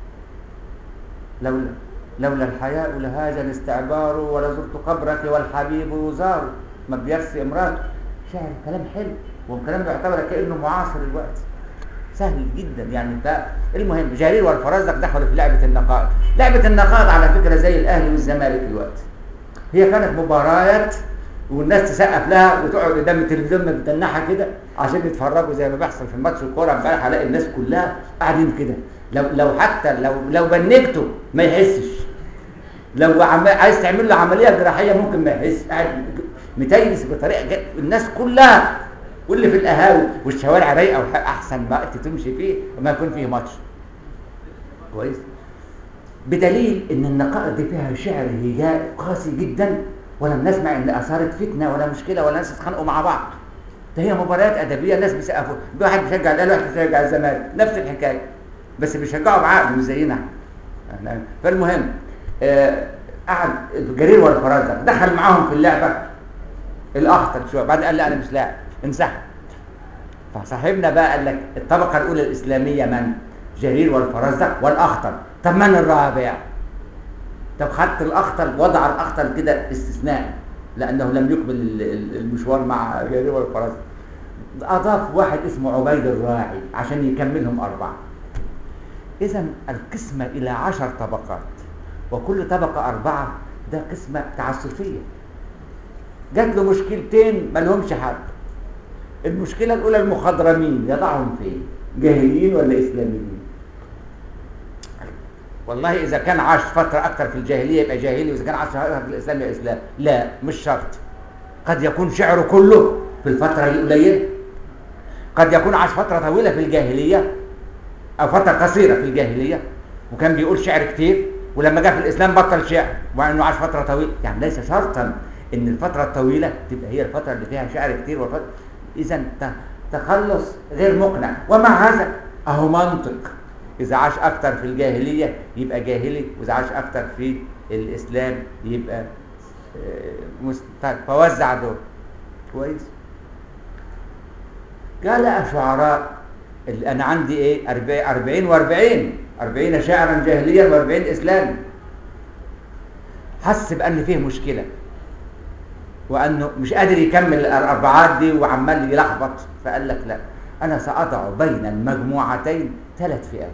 لولا لولا الحياء لهذا الاستعبار ولزرت قبرك والحبيب يزار ما بيرسي امراته شعر كلام حلو والكلام بيعتبر كانه معاصر الوقت سهل جدا يعني المهم جرير والفرزدق دخلوا في لعبه النقائض لعبه النقائض على فكره زي الاهلي والزمالك الوقت هي كانت مباريات والناس تسقف لها وتقعد قدام التلفزيون متنحه كده عشان يتفرجوا زي ما بيحصل في ماتش الكوره امبارح الاقي الناس كلها قاعدين كده لو لو حتى لو لو بنجته ما يحسش لو عم... عايز تعمل له عمليه جراحيه ممكن ما يحس قاعد متيس بطريقه جد. الناس كلها واللي في القهاوي والشوارع رايقه وح- احسن وقت تمشي فيه وما يكون فيه ماتش كويس بدليل ان النقائض دي فيها شعر هجاء قاسي جدا ولم نسمع ان اثارت فتنه ولا مشكله ولا ناس اتخانقوا مع بعض ده هي مباريات ادبيه ناس بيسقفوا واحد بيشجع الاهلي واحد بيشجع الزمالك نفس الحكايه بس بيشجعوا بعقل مش زينا احنا فالمهم آه، قعد جرير والفرزدق دخل معاهم في اللعبه الاخطر شويه بعد قال لا انا مش لاعب انسحب فصاحبنا بقى قال لك الطبقه الاولى الاسلاميه من جرير والفرزدق والاخطر طب من الرابع طب خدت الاخطر وضع الاخطر كده استثناء لانه لم يكمل ال- ال- المشوار مع جرير والفرزدق اضاف واحد اسمه عبيد الراعي عشان يكملهم اربعه اذا القسمه الى عشر طبقات وكل طبقه اربعه ده قسمه تعسفيه جات له مشكلتين ما لهمش حل المشكله الاولى المخضرمين يضعهم فين جاهليين ولا اسلاميين والله اذا كان عاش فتره اكثر في الجاهليه يبقى جاهلي واذا كان عاش فتره في الاسلام يبقى اسلام لا مش شرط قد يكون شعره كله في الفتره القليله قد يكون عاش فتره طويله في الجاهليه او فتره قصيره في الجاهليه وكان بيقول شعر كتير ولما جاء في الاسلام بطل شعر مع انه عاش فتره طويله يعني ليس شرطا ان الفتره الطويله تبقى هي الفتره اللي فيها شعر كتير والفتره اذا ت- تخلص غير مقنع ومع هذا اهو منطق اذا عاش اكتر في الجاهليه يبقى جاهلي واذا عاش اكتر في الاسلام يبقى آه، مس- طيب فوزع دول كويس قال لقى شعراء اللي انا عندي ايه 40 و40 40 شاعرا جاهليا و40 اسلام حس بان فيه مشكله وانه مش قادر يكمل الاربعات دي وعمال يلخبط فقال لك لا انا ساضع بين المجموعتين ثلاث فئات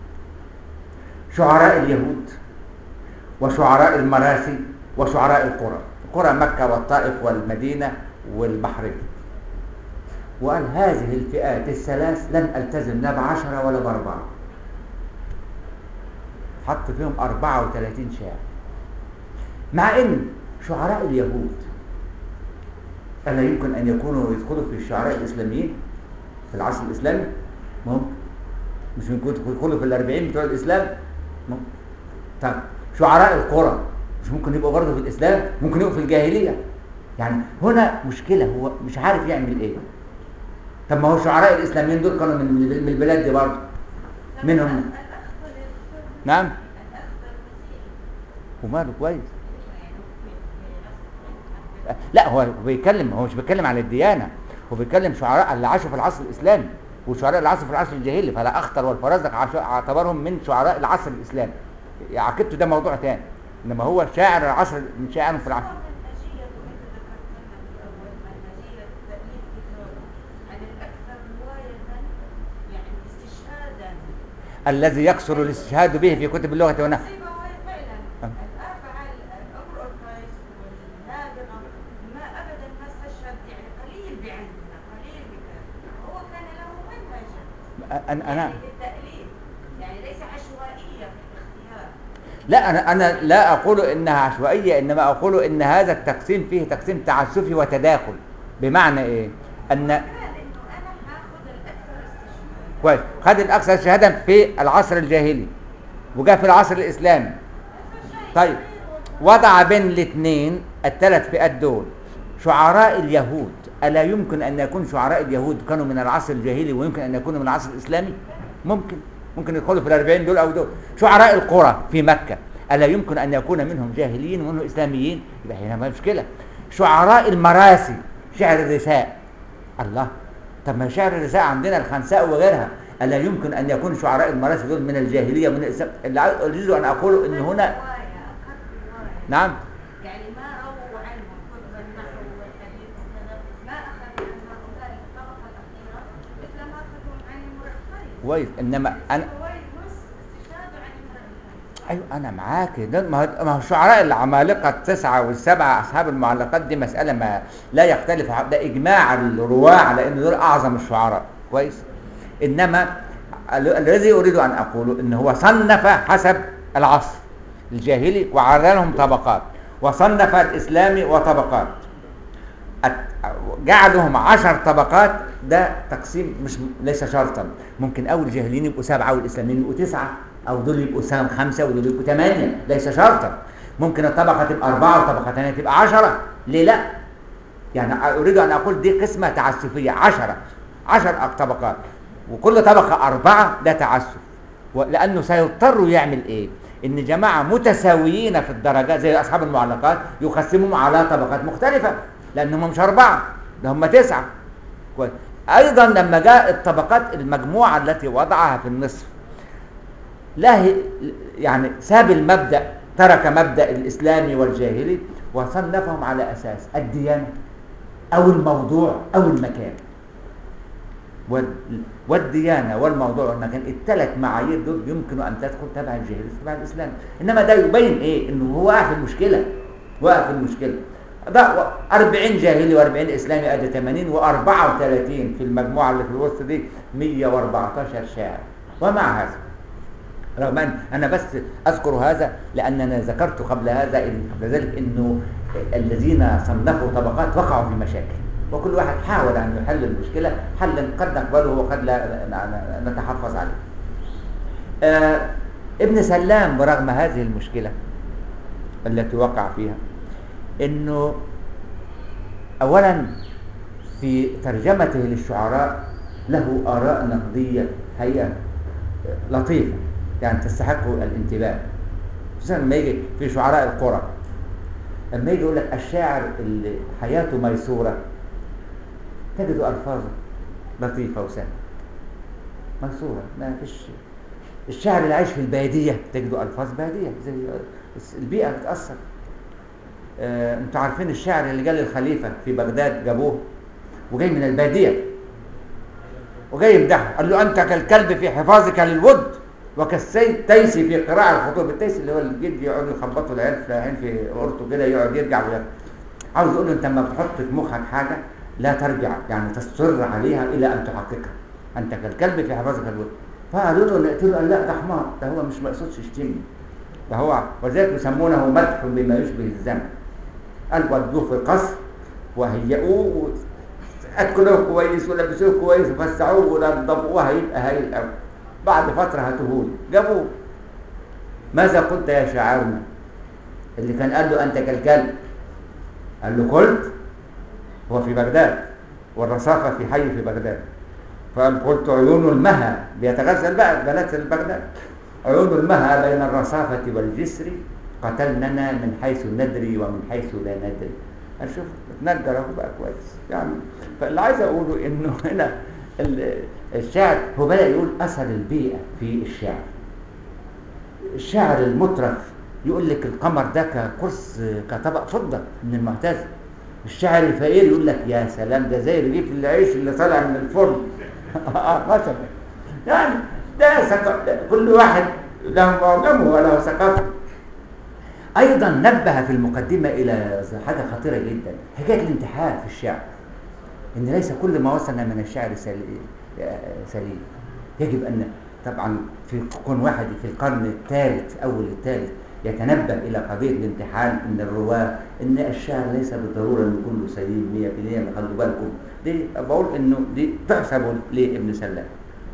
شعراء اليهود وشعراء المراسي وشعراء القرى قرى مكه والطائف والمدينه والبحرين وقال هذه الفئات الثلاث لن التزم لا بعشرة ولا بأربعة حط فيهم 34 شاعر مع ان شعراء اليهود ألا يمكن أن يكونوا يدخلوا في الشعراء الإسلاميين في العصر الإسلامي ممكن مش ممكن يدخلوا في الأربعين بتوع الإسلام ممكن طب شعراء القرى مش ممكن يبقوا برضه في الإسلام ممكن يبقوا في الجاهلية يعني هنا مشكلة هو مش عارف يعمل إيه طب ما هو الشعراء الإسلاميين دول كانوا من من البلاد دي برضه منهم نعم وماله كويس لا هو بيتكلم هو مش بيتكلم عن الديانه هو بيتكلم شعراء اللي عاشوا في العصر الاسلامي وشعراء اللي عاشوا في العصر الجاهلي فلا اخطر والفرزدق عاشوا- اعتبرهم من شعراء العصر الاسلامي عقيدته ده موضوع تاني انما هو شاعر العصر من شاعر في العصر الذي يكثر الاستشهاد به في كتب اللغه والنحو فعلا الاربعه عمر القيس والنابغه ما ابدا ما استشهد يعني قليل بعلمنا قليل بكلام هو كان له منهجا انا انا يعني للتاليف يعني ليس عشوائيه في الاختيار لا انا انا لا اقول انها عشوائيه انما اقول ان هذا التقسيم فيه تقسيم تعسفي وتداخل بمعنى ايه ان قال انه انا هاخذ الاكثر استشهاد كويس خد الاكثر شهاده في العصر الجاهلي وجاء في العصر الاسلامي طيب وضع بين الاثنين الثلاث فئات دول شعراء اليهود الا يمكن ان يكون شعراء اليهود كانوا من العصر الجاهلي ويمكن ان يكونوا من العصر الاسلامي ممكن ممكن يدخلوا في الأربعين دول او دول شعراء القرى في مكه الا يمكن ان يكون منهم جاهليين ومنهم اسلاميين يبقى هنا ما مشكله شعراء المراسي شعر الرثاء الله طب ما شعر الرثاء عندنا الخنساء وغيرها الا يمكن ان يكون شعراء المراسي دول من الجاهليه ومن الاسلام اللي عايز- اريد ان اقول ان هنا رواية، أقل رواية. نعم يعني ما رووا عنهم كتب النحو والحديث وكذا ما اخذوا عن هؤلاء الطبقه الاخيره مثل ما اخذوا عن امرئ القيس كويس انما انا رواية نص استشهاد عن امرئ القيس ايوه انا معاك ده ما هو ما هو الشعراء العمالقه التسعه والسبعه اصحاب المعلقات دي مساله ما لا يختلف ع- ده اجماع الرواه على ان دول اعظم الشعراء كويس انما ال- الذي اريد ان اقوله ان هو صنف حسب العصر الجاهلي وعرى لهم طبقات وصنف الاسلامي وطبقات الت- جعلهم عشر طبقات ده تقسيم مش ليس شرطا ممكن اول الجاهليين يبقوا سبعه والاسلاميين يبقوا تسعه او دول يبقوا سام خمسه ودول يبقوا ثمانيه ليس شرطا ممكن الطبقه تبقى اربعه وطبقه ثانيه تبقى عشره ليه لا؟ يعني اريد ان اقول دي قسمه تعسفيه عشره عشر طبقات وكل طبقه اربعه ده تعسف و- لانه سيضطر يعمل ايه؟ ان جماعه متساويين في الدرجات زي اصحاب المعلقات يقسمهم على طبقات مختلفه لانهم مش اربعه ده هم تسعه كويس ايضا لما جاء الطبقات المجموعه التي وضعها في النصف لا هي- يعني ساب المبدا ترك مبدا الاسلامي والجاهلي وصنفهم على اساس الديانه او الموضوع او المكان وال- والديانه والموضوع والمكان الثلاث معايير دول يمكن ان تدخل تبع الجاهليه تبع الاسلام انما ده يبين ايه انه هو واقع في المشكله واقع في المشكله ده 40 جاهلي و40 اسلامي ادي 80 و34 في المجموعه اللي في الوسط دي 114 شاعر ومع هذا رغم ان انا بس اذكر هذا لاننا ذكرت قبل هذا إن قبل ذلك انه الذين صنفوا طبقات وقعوا في مشاكل وكل واحد حاول ان يحل المشكله حلا قد نقبله وقد لا ن- ن- نتحفظ عليه. آه ابن سلام برغم هذه المشكله التي وقع فيها انه اولا في ترجمته للشعراء له اراء نقديه هي لطيفه يعني تستحق الانتباه خصوصا لما يجي في شعراء القرى لما يجي يقول لك الشاعر اللي حياته ميسوره تجد الفاظه لطيفه وسهله ميسوره ما فيش الشاعر اللي عايش في الباديه تجد الفاظ باديه زي البيئه بتاثر آه، انتوا عارفين الشاعر اللي جاء للخليفه في بغداد جابوه وجاي من الباديه وجاي يمدحه قال له انت كالكلب في حفاظك للود وكالتيسي في قراءة الخطوب التيسي اللي هو الجد يقعد يخبطوا العيال في العين في قرطه كده يقعد يرجع ويرجع عاوز يقول له انت لما بتحط في مخك حاجه لا ترجع يعني تصر عليها الى ان تحققها انت كالكلب في حفاظك للود فقالوا له نقتله قال لا ده حمار ده هو مش مقصودش يشتمني ده هو ولذلك يسمونه مدح بما يشبه الذم قال ودوه في قصر وهيئوه اكلوه كويس ولبسوه كويس وفسعوه ونضفوه هيبقى هايل قوي بعد فتره هاتوه جابوه ماذا قلت يا شاعرنا اللي كان قال له انت كالكلب قال له قلت هو في بغداد والرصافه في حي في بغداد فقال قلت عيون المها بيتغزل بقى البنات البغداد عيون المها بين الرصافة والجسر قتلننا من حيث ندري ومن حيث لا ندري قال شوف اتنجر اهو بقى كويس يعني فاللي عايز اقوله انه هنا ال- الشاعر هو بدأ يقول اثر البيئة في الشعر الشاعر المترف يقول لك القمر ده كقرص كطبق فضة من المعتز الشاعر الفقير يقول لك يا سلام ده زي رغيف العيش اللي طالع من الفرن اه مثلا يعني ده ثق- كل واحد له معجمه وله ثقافته ايضا نبه في المقدمه الى حاجه خطيره جدا حكايه الانتحار في الشعر ان ليس كل ما وصلنا من الشعر سليم سليم يجب ان طبعا في كون واحد في القرن الثالث اول الثالث يتنبه الى قضيه الامتحان ان الرواه ان الشعر ليس بالضروره انه كله سليم 100% خلوا بالكم دي بقول انه دي تحسب لابن سلام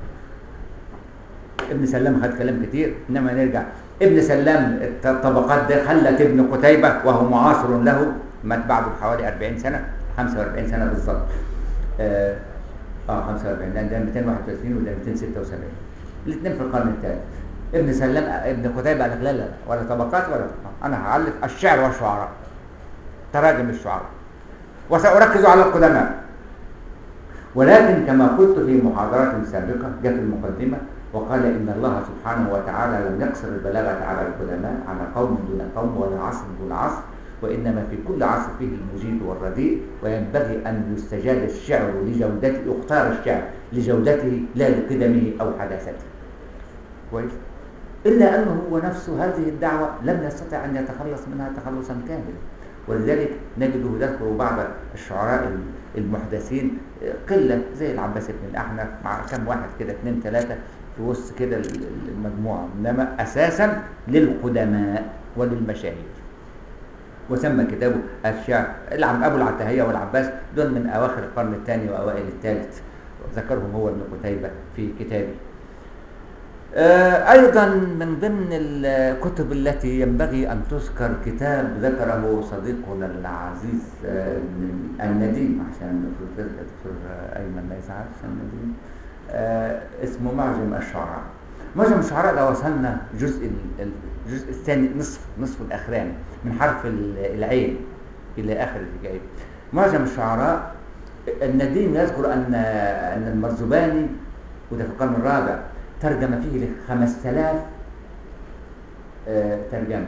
ابن سلام خد كلام كتير انما نرجع ابن سلام الطبقات ده خلت ابن قتيبة وهو معاصر له مات بعده بحوالي 40 سنة 45 سنة بالظبط اه, آه 45 لان ده 231 وده 276 الاثنين في القرن الثالث ابن سلام ابن قتيبة قال لك لا لا لا ولا طبقات ولا انا هعلق الشعر والشعراء تراجم الشعراء وسأركز على القدماء ولكن كما قلت في محاضرات سابقة جاء في المقدمة وقال إن الله سبحانه وتعالى لم يقصر البلاغة على القدماء على قوم دون قوم ولا عصر دون عصر وإنما في كل عصر فيه المجيد والرديء وينبغي أن يستجاب الشعر لجودته يختار الشعر لجودته لا لقدمه أو حداثته كويس إلا أنه هو نفسه هذه الدعوة لم يستطع أن يتخلص منها تخلصا كاملا ولذلك نجده يذكر بعض الشعراء المحدثين قلة زي العباس بن الأحنف مع كم واحد كده اثنين ثلاثة في وسط كده المجموعة إنما أساسا للقدماء وللمشاهير وسمى كتابه الشعر العم أبو العتاهية والعباس دول من أواخر القرن الثاني وأوائل الثالث ذكرهم هو ابن قتيبة في كتابه آه، أيضا من ضمن الكتب التي ينبغي أن تذكر كتاب ذكره صديقنا العزيز آه، من النديم عشان الدكتور أيمن ما يزعلش النديم آه، اسمه معجم الشعراء معجم الشعراء ده وصلنا جزء ال- الجزء الثاني نصف نصف الأخراني من حرف ال- العين إلى آخر الحكاية معجم الشعراء النديم يذكر أن أن المرزباني وده في القرن الرابع ترجم فيه ل 5000 آه، ترجمة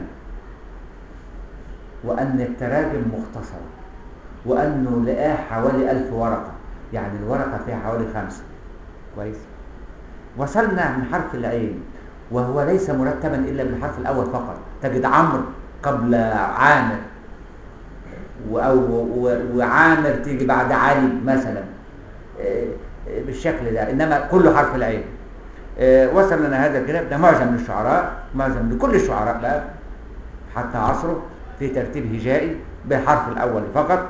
وأن التراجم مختصرة وأنه لقاه حوالي ألف ورقة يعني الورقة فيها حوالي خمسة كويس وصلنا من حرف العين وهو ليس مرتبا إلا بالحرف الأول فقط تجد عمرو قبل عامر و- أو و- وعامر تيجي بعد علي مثلا آه، آه، بالشكل ده إنما كله حرف العين آه، وصل لنا هذا الكتاب ده معجم للشعراء معجم لكل الشعراء بقى حتى عصره في ترتيب هجائي بالحرف الأول فقط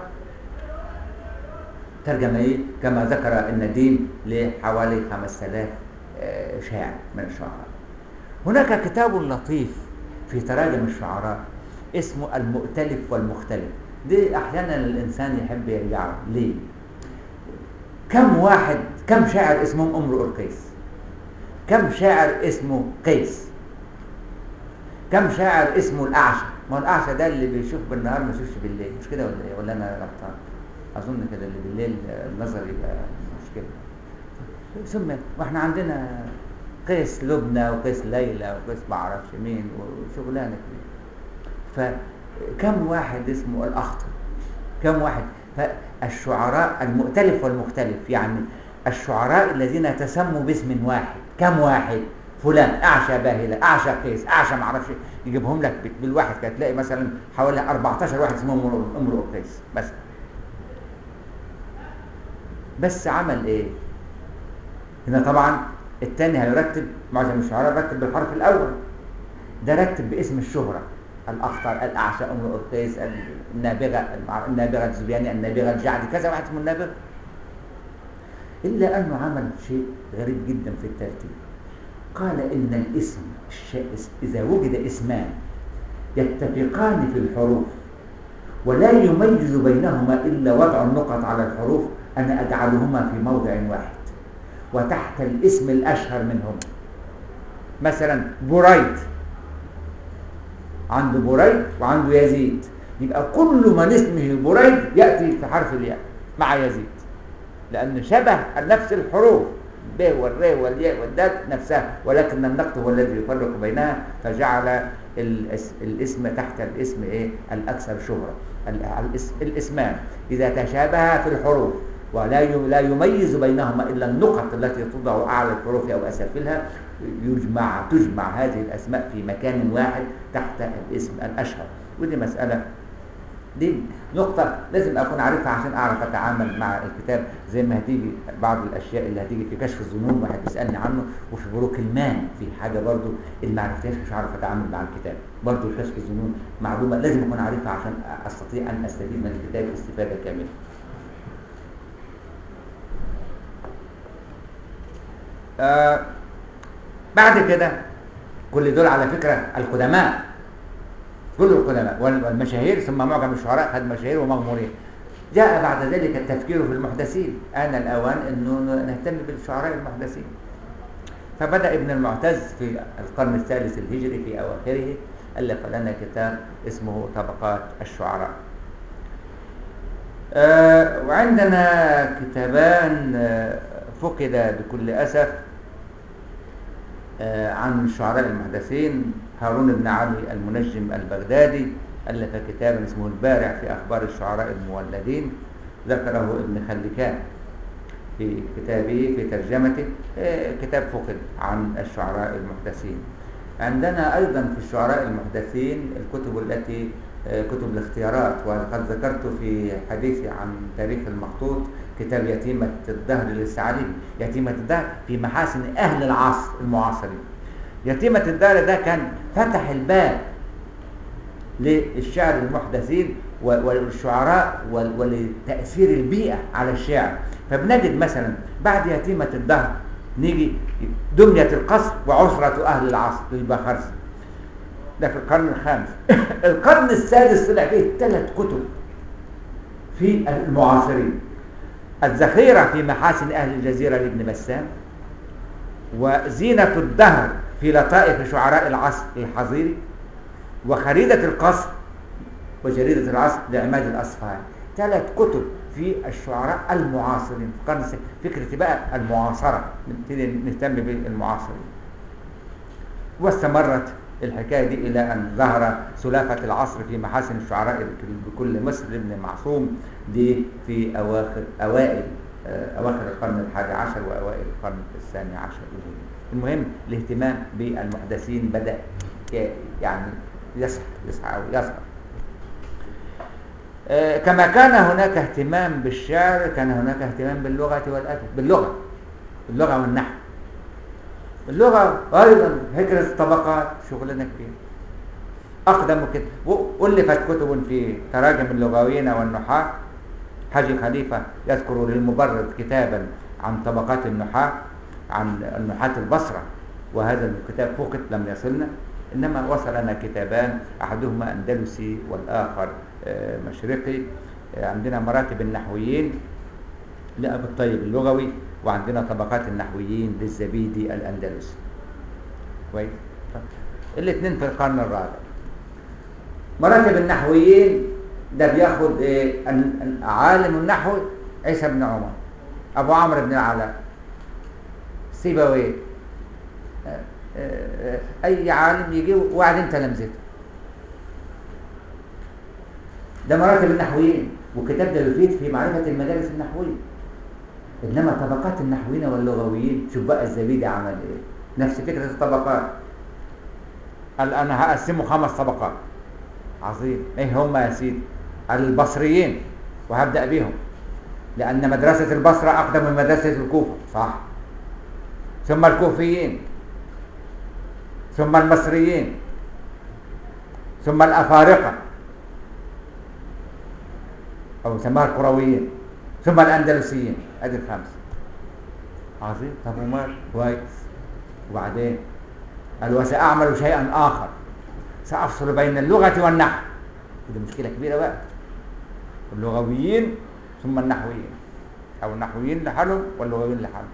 ترجم ايه كما ذكر النديم لحوالي 5000 آه، شاعر من الشعراء هناك كتاب لطيف في تراجم الشعراء اسمه المؤتلف والمختلف دي احيانا الانسان يحب يرجع له. ليه كم واحد كم شاعر اسمهم امرؤ القيس كم شاعر اسمه قيس كم شاعر اسمه الاعشى ما هو الاعشى ده اللي بيشوف بالنهار ما يشوفش بالليل مش كده ولا ايه ولا انا غلطان اظن كده اللي بالليل آه، النظر يبقى مشكله ثم واحنا عندنا قيس لبنى وقيس ليلى وقيس ما اعرفش مين وشغلانه كده فكم واحد اسمه الاخطر كم واحد فالشعراء المؤتلف والمختلف يعني الشعراء الذين تسموا باسم واحد كم واحد فلان اعشى باهله اعشى قيس اعشى ما اعرفش يجيبهم لك بالواحد كده تلاقي مثلا حوالي 14 واحد اسمهم امرؤ قيس بس بس عمل ايه هنا طبعا الثاني هيرتب معظم الشعراء رتب بالحرف الاول ده رتب باسم الشهرة الأخطر الأعشى أم القيس النابغة النابغة الزبياني النابغة الجعدي كذا واحد اسمه النابغة إلا أنه عمل شيء غريب جدا في الترتيب قال إن الاسم الش- إذا وجد اسمان يتفقان في الحروف ولا يميز بينهما إلا وضع النقط على الحروف أنا أجعلهما في موضع واحد وتحت الاسم الأشهر منهما مثلا بريد عنده بريد وعنده يزيد يبقى كل من اسمه بريد يأتي في حرف الياء مع يزيد لأن شبه نفس الحروف ب والر والياء والدال نفسها ولكن النقط هو الذي يفرق بينها فجعل الاس- الاسم تحت الاسم ايه الاكثر شهرة ال- الاس- الاسمان اذا تشابها في الحروف ولا ي- لا يميز بينهما الا النقط التي توضع اعلى الحروف او اسافلها يجمع تجمع هذه الاسماء في مكان واحد تحت الاسم الاشهر ودي مساله دي نقطة لازم أكون عارفها عشان أعرف أتعامل مع الكتاب زي ما هتيجي بعض الأشياء اللي هتيجي في كشف الظنون واحد بيسألني عنه وفي بروك المال في حاجة برضو اللي ما عرفتهاش مش عارف أتعامل مع الكتاب برضو كشف الظنون معلومة لازم أكون عارفها عشان أستطيع أن أستفيد من الكتاب استفادة كاملة آه بعد كده كل دول على فكرة القدماء كل القدماء وال- والمشاهير ثم معجم الشعراء خد مشاهير ومغمورين جاء بعد ذلك التفكير في المحدثين آن الأوان أنه نهتم بالشعراء المحدثين فبدأ ابن المعتز في القرن الثالث الهجري في أواخره ألف لنا كتاب اسمه طبقات الشعراء آه، وعندنا كتابان آه، فقد بكل أسف آه، عن الشعراء المحدثين هارون بن علي المنجم البغدادي ألف كتابا اسمه البارع في أخبار الشعراء المولدين ذكره ابن خلكان في كتابه في ترجمته آه، كتاب فقد عن الشعراء المحدثين عندنا أيضا في الشعراء المحدثين الكتب التي آه، كتب الاختيارات وقد ذكرت في حديثي عن تاريخ المخطوط كتاب يتيمة الدهر للثعالبي يتيمة الدهر في محاسن أهل العصر المعاصرين يتيمة الدهر ده كان فتح الباب للشعر المحدثين و- والشعراء وال- ولتأثير البيئة على الشعر فبنجد مثلا بعد يتيمة الدهر نيجي دمية القصر وعسرة أهل العصر للبخارسي ده في القرن الخامس القرن السادس طلع فيه ثلاث كتب في المعاصرين الذخيرة في محاسن أهل الجزيرة لابن بسام وزينة الدهر في لطائف شعراء العصر للحظيري وخريدة القصر وجريدة العصر لعماد الأصفهاني ثلاث كتب في الشعراء المعاصرين في القرن السادس فكرة بقى المعاصرة نبتدي نهتم بالمعاصرين واستمرت الحكاية دي إلى أن ظهر سلافة العصر في محاسن الشعراء بكل مصر ابن معصوم دي في أواخر أوائل آه، أواخر القرن الحادي عشر وأوائل القرن الثاني عشر الهجري. المهم الاهتمام بالمحدثين بدأ ي- يعني يسعى يسعى أو يظهر آه، كما كان هناك اهتمام بالشعر كان هناك اهتمام باللغة والأدب باللغة اللغة والنحو اللغة أيضا فكرة الطبقات شغلنا كبير أقدم كده وألفت كتب في تراجم اللغويين والنحاة حاجي خليفة يذكر للمبرد كتابا عن طبقات النحاة عن النحاة البصرة وهذا الكتاب فقط لم يصلنا إنما وصلنا كتابان أحدهما أندلسي والآخر آه، مشرقي آه، عندنا مراتب النحويين لأبي الطيب اللغوي وعندنا طبقات النحويين للزبيدي الأندلسي كويس الاثنين في القرن الرابع مراتب النحويين ده بياخد ايه ال- ال- عالم النحو عيسى بن عمر ابو عمرو بن العلاء سيبويه آه، آه، آه، اي عالم يجي وبعدين تلامذته ده مراتب النحويين والكتاب ده يفيد في معرفة المدارس النحوية إنما طبقات النحويين واللغويين شوف بقى الزبيدي عمل إيه نفس فكرة الطبقات قال أنا هقسمه خمس طبقات عظيم إيه هم يا سيدي البصريين وهبدأ بيهم لأن مدرسة البصرة أقدم من مدرسة الكوفة صح ثم الكوفيين ثم المصريين ثم الأفارقة أو يسموها القرويين ثم الأندلسيين أدي الخمسة عظيم طب ومال كويس وبعدين قال وسأعمل شيئا آخر سأفصل بين اللغة والنحو ودي مشكلة كبيرة بقى اللغويين ثم النحويين أو النحويين لحالهم واللغويين لحالهم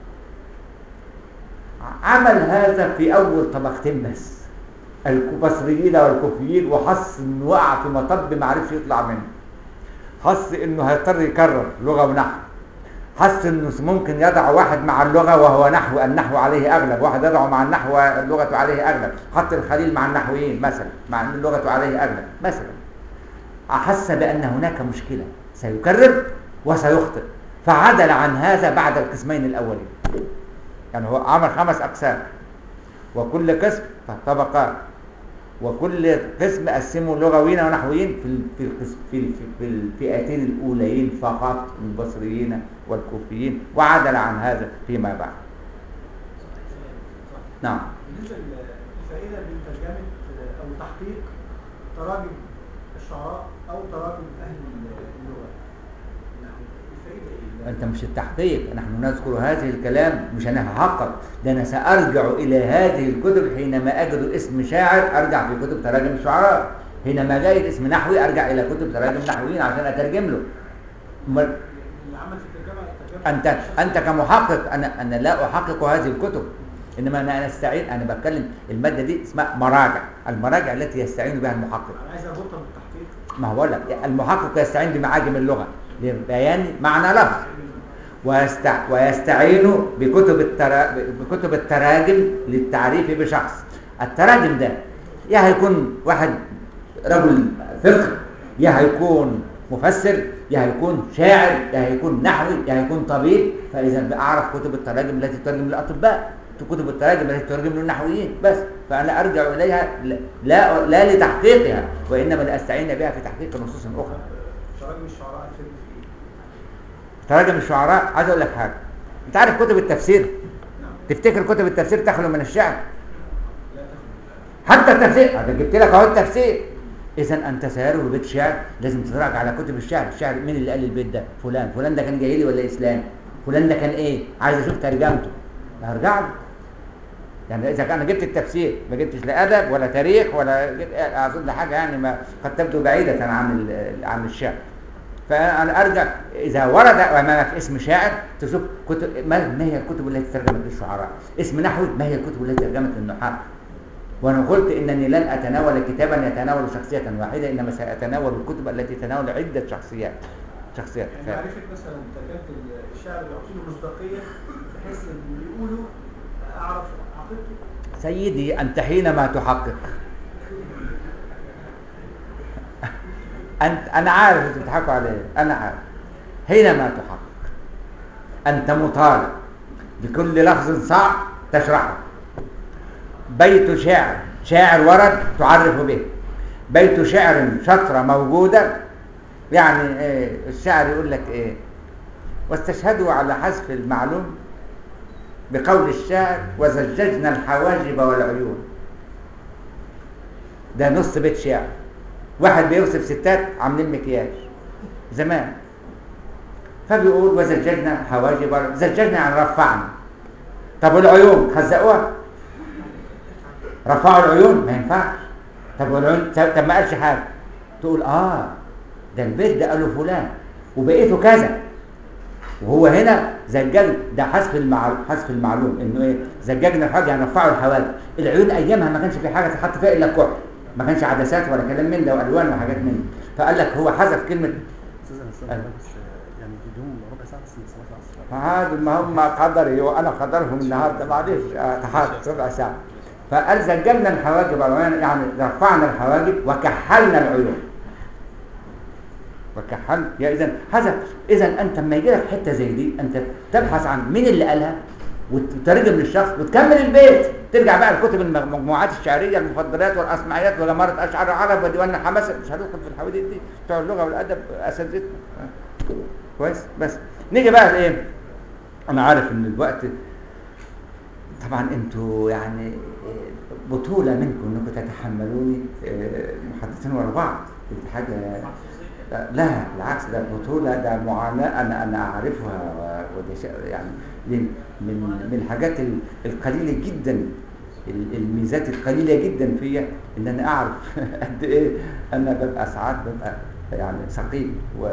عمل هذا في أول طبقتين بس البصريين والكوفيين وحس انه وقع في مطب ما عرفش يطلع منه حس انه هيضطر يكرر لغه ونحو حس انه ممكن يضع واحد مع اللغه وهو نحو النحو عليه اغلب واحد يضع مع النحو اللغه عليه اغلب حط الخليل مع النحويين مثلا مع ان اللغه عليه اغلب مثلا احس بان هناك مشكله سيكرر وسيخطئ فعدل عن هذا بعد القسمين الاولين يعني هو عمل خمس اقسام وكل قسم طبقات وكل قسم قسمه لغويين ونحويين في ال- في القسم في ال- في الفئتين الاوليين فقط البصريين والكوفيين وعدل عن هذا فيما بعد نعم بالنسبه للفائده من ترجمه او تحقيق تراجم الشعراء او تراجم اهل اللغه يعني الفائده ايه؟ انت مش التحقيق نحن نذكر هذه الكلام مش انا هحقق ده انا سارجع الى هذه الكتب حينما اجد اسم شاعر ارجع في كتب تراجم الشعراء حينما جاء اسم نحوي ارجع الى كتب تراجم نحويين عشان اترجم له أمال اللي عمل في الترجمه الترجمه انت انت كمحقق انا انا لا احقق هذه الكتب انما انا أنا استعين انا بتكلم الماده دي اسمها مراجع المراجع التي يستعين بها المحقق انا عايز اربطها بالتحقيق ما هو بقول لك المحقق يستعين بمعاجم اللغه لبيان معنى لفظ ويستع... ويستعين بكتب الترا... بكتب التراجم للتعريف بشخص التراجم ده يا هيكون واحد رجل فقه يا هيكون مفسر يا هيكون شاعر يا هيكون نحوي يا هيكون طبيب فاذا اعرف كتب التراجم التي تترجم للاطباء كتب التراجم التي تترجم للنحويين بس فانا ارجع اليها لا لا لتحقيقها وانما لاستعين بها في تحقيق نصوص اخرى تراجم الشعراء الفيلم في تراجم الشعراء عايز اقول لك حاجه انت عارف كتب التفسير نعم تفتكر كتب التفسير تخلو من الشعر لا تخلو حتى التفسير انا جبت لك اهو التفسير اذا انت سيره ببيت شعر لازم تتفرج على كتب الشعر الشعر مين اللي قال البيت ده فلان فلان ده كان جاهلي ولا اسلامي فلان ده كان ايه عايز اشوف ترجمته هرجع له يعني اذا كان انا جبت التفسير ما جبتش لا ادب ولا تاريخ ولا جبت اظن حاجه يعني ما قد تبدو بعيده عن ال- عن الشعر فانا ارجع اذا ورد امامك اسم شاعر تشوف كتب ما ما هي الكتب التي ترجمت للشعراء اسم نحوي ما هي الكتب التي ترجمت للنحاة وانا قلت انني لن اتناول كتابا يتناول شخصيه واحده انما ساتناول الكتب التي تتناول عده شخصيات شخصيات يعني ف- معرفة مثلا ترجمة الشعر بيعطي له مصداقية بحيث ان اللي بيقوله اعرف عقيدته سيدي أنت حينما تحقق أنت أنا عارف أنتوا بتضحكوا عليه أنا عارف حينما تحقق أنت مطالب بكل لفظ صعب تشرحه بيت شعر شاعر ورد تعرف به بيت شعر شطرة موجودة يعني إيه الشاعر يقول لك إيه واستشهدوا على حذف المعلوم بقول الشاعر وزججنا الحواجب والعيون ده نص بيت شعر واحد بيوصف ستات عاملين مكياج زمان فبيقول وزججنا الحواجب والعيون زججنا يعني رفعنا طب والعيون خزقوها رفعوا العيون ما ينفعش طب والعيون طب ما قالش حاجه تقول اه ده البيت ده قاله فلان وبقيته كذا وهو هنا زجاج ده حذف المعلوم حذف المعلوم انه ايه زجاجنا الحاجه يعني رفعوا الحواجب العيون ايامها ما كانش في حاجه تحط فيها الا الكحل ما كانش عدسات ولا كلام من ده والوان وحاجات من دي فقال لك هو حذف كلمه استاذ انا استاذ أيوة. بس يعني بدون ربع ساعه بس من صلاه العصر فهذا ما هم قدري وانا قدرهم النهارده معلش آه، تحت ربع ساعه فقال زجلنا الحواجب والعيون يعني رفعنا الحواجب وكحلنا العيون وكحلنا يا اذا هذا اذا انت لما يجي لك حته زي دي انت تبحث عن مين اللي قالها وتترجم للشخص وتكمل البيت ترجع بقى لكتب المجموعات الشعريه المفضلات والاسمعيات وجمارة اشعار العرب وديوان حماس مش هندخل في الحواديت دي بتوع اللغه والادب اساتذتنا آه. كويس بس نيجي بقى لايه انا عارف ان الوقت طبعا انتوا يعني بطولة منكم انكم تتحملوني آه، محادثتين ورا بعض دي حاجة لا بالعكس ده بطولة ده معاناة أنا أنا أعرفها و- وده شيء يعني من من من الحاجات ال- القليلة جدا ال- الميزات القليلة جدا فيا إن أنا أعرف قد إيه أنا ببقى ساعات ببقى يعني سقيم و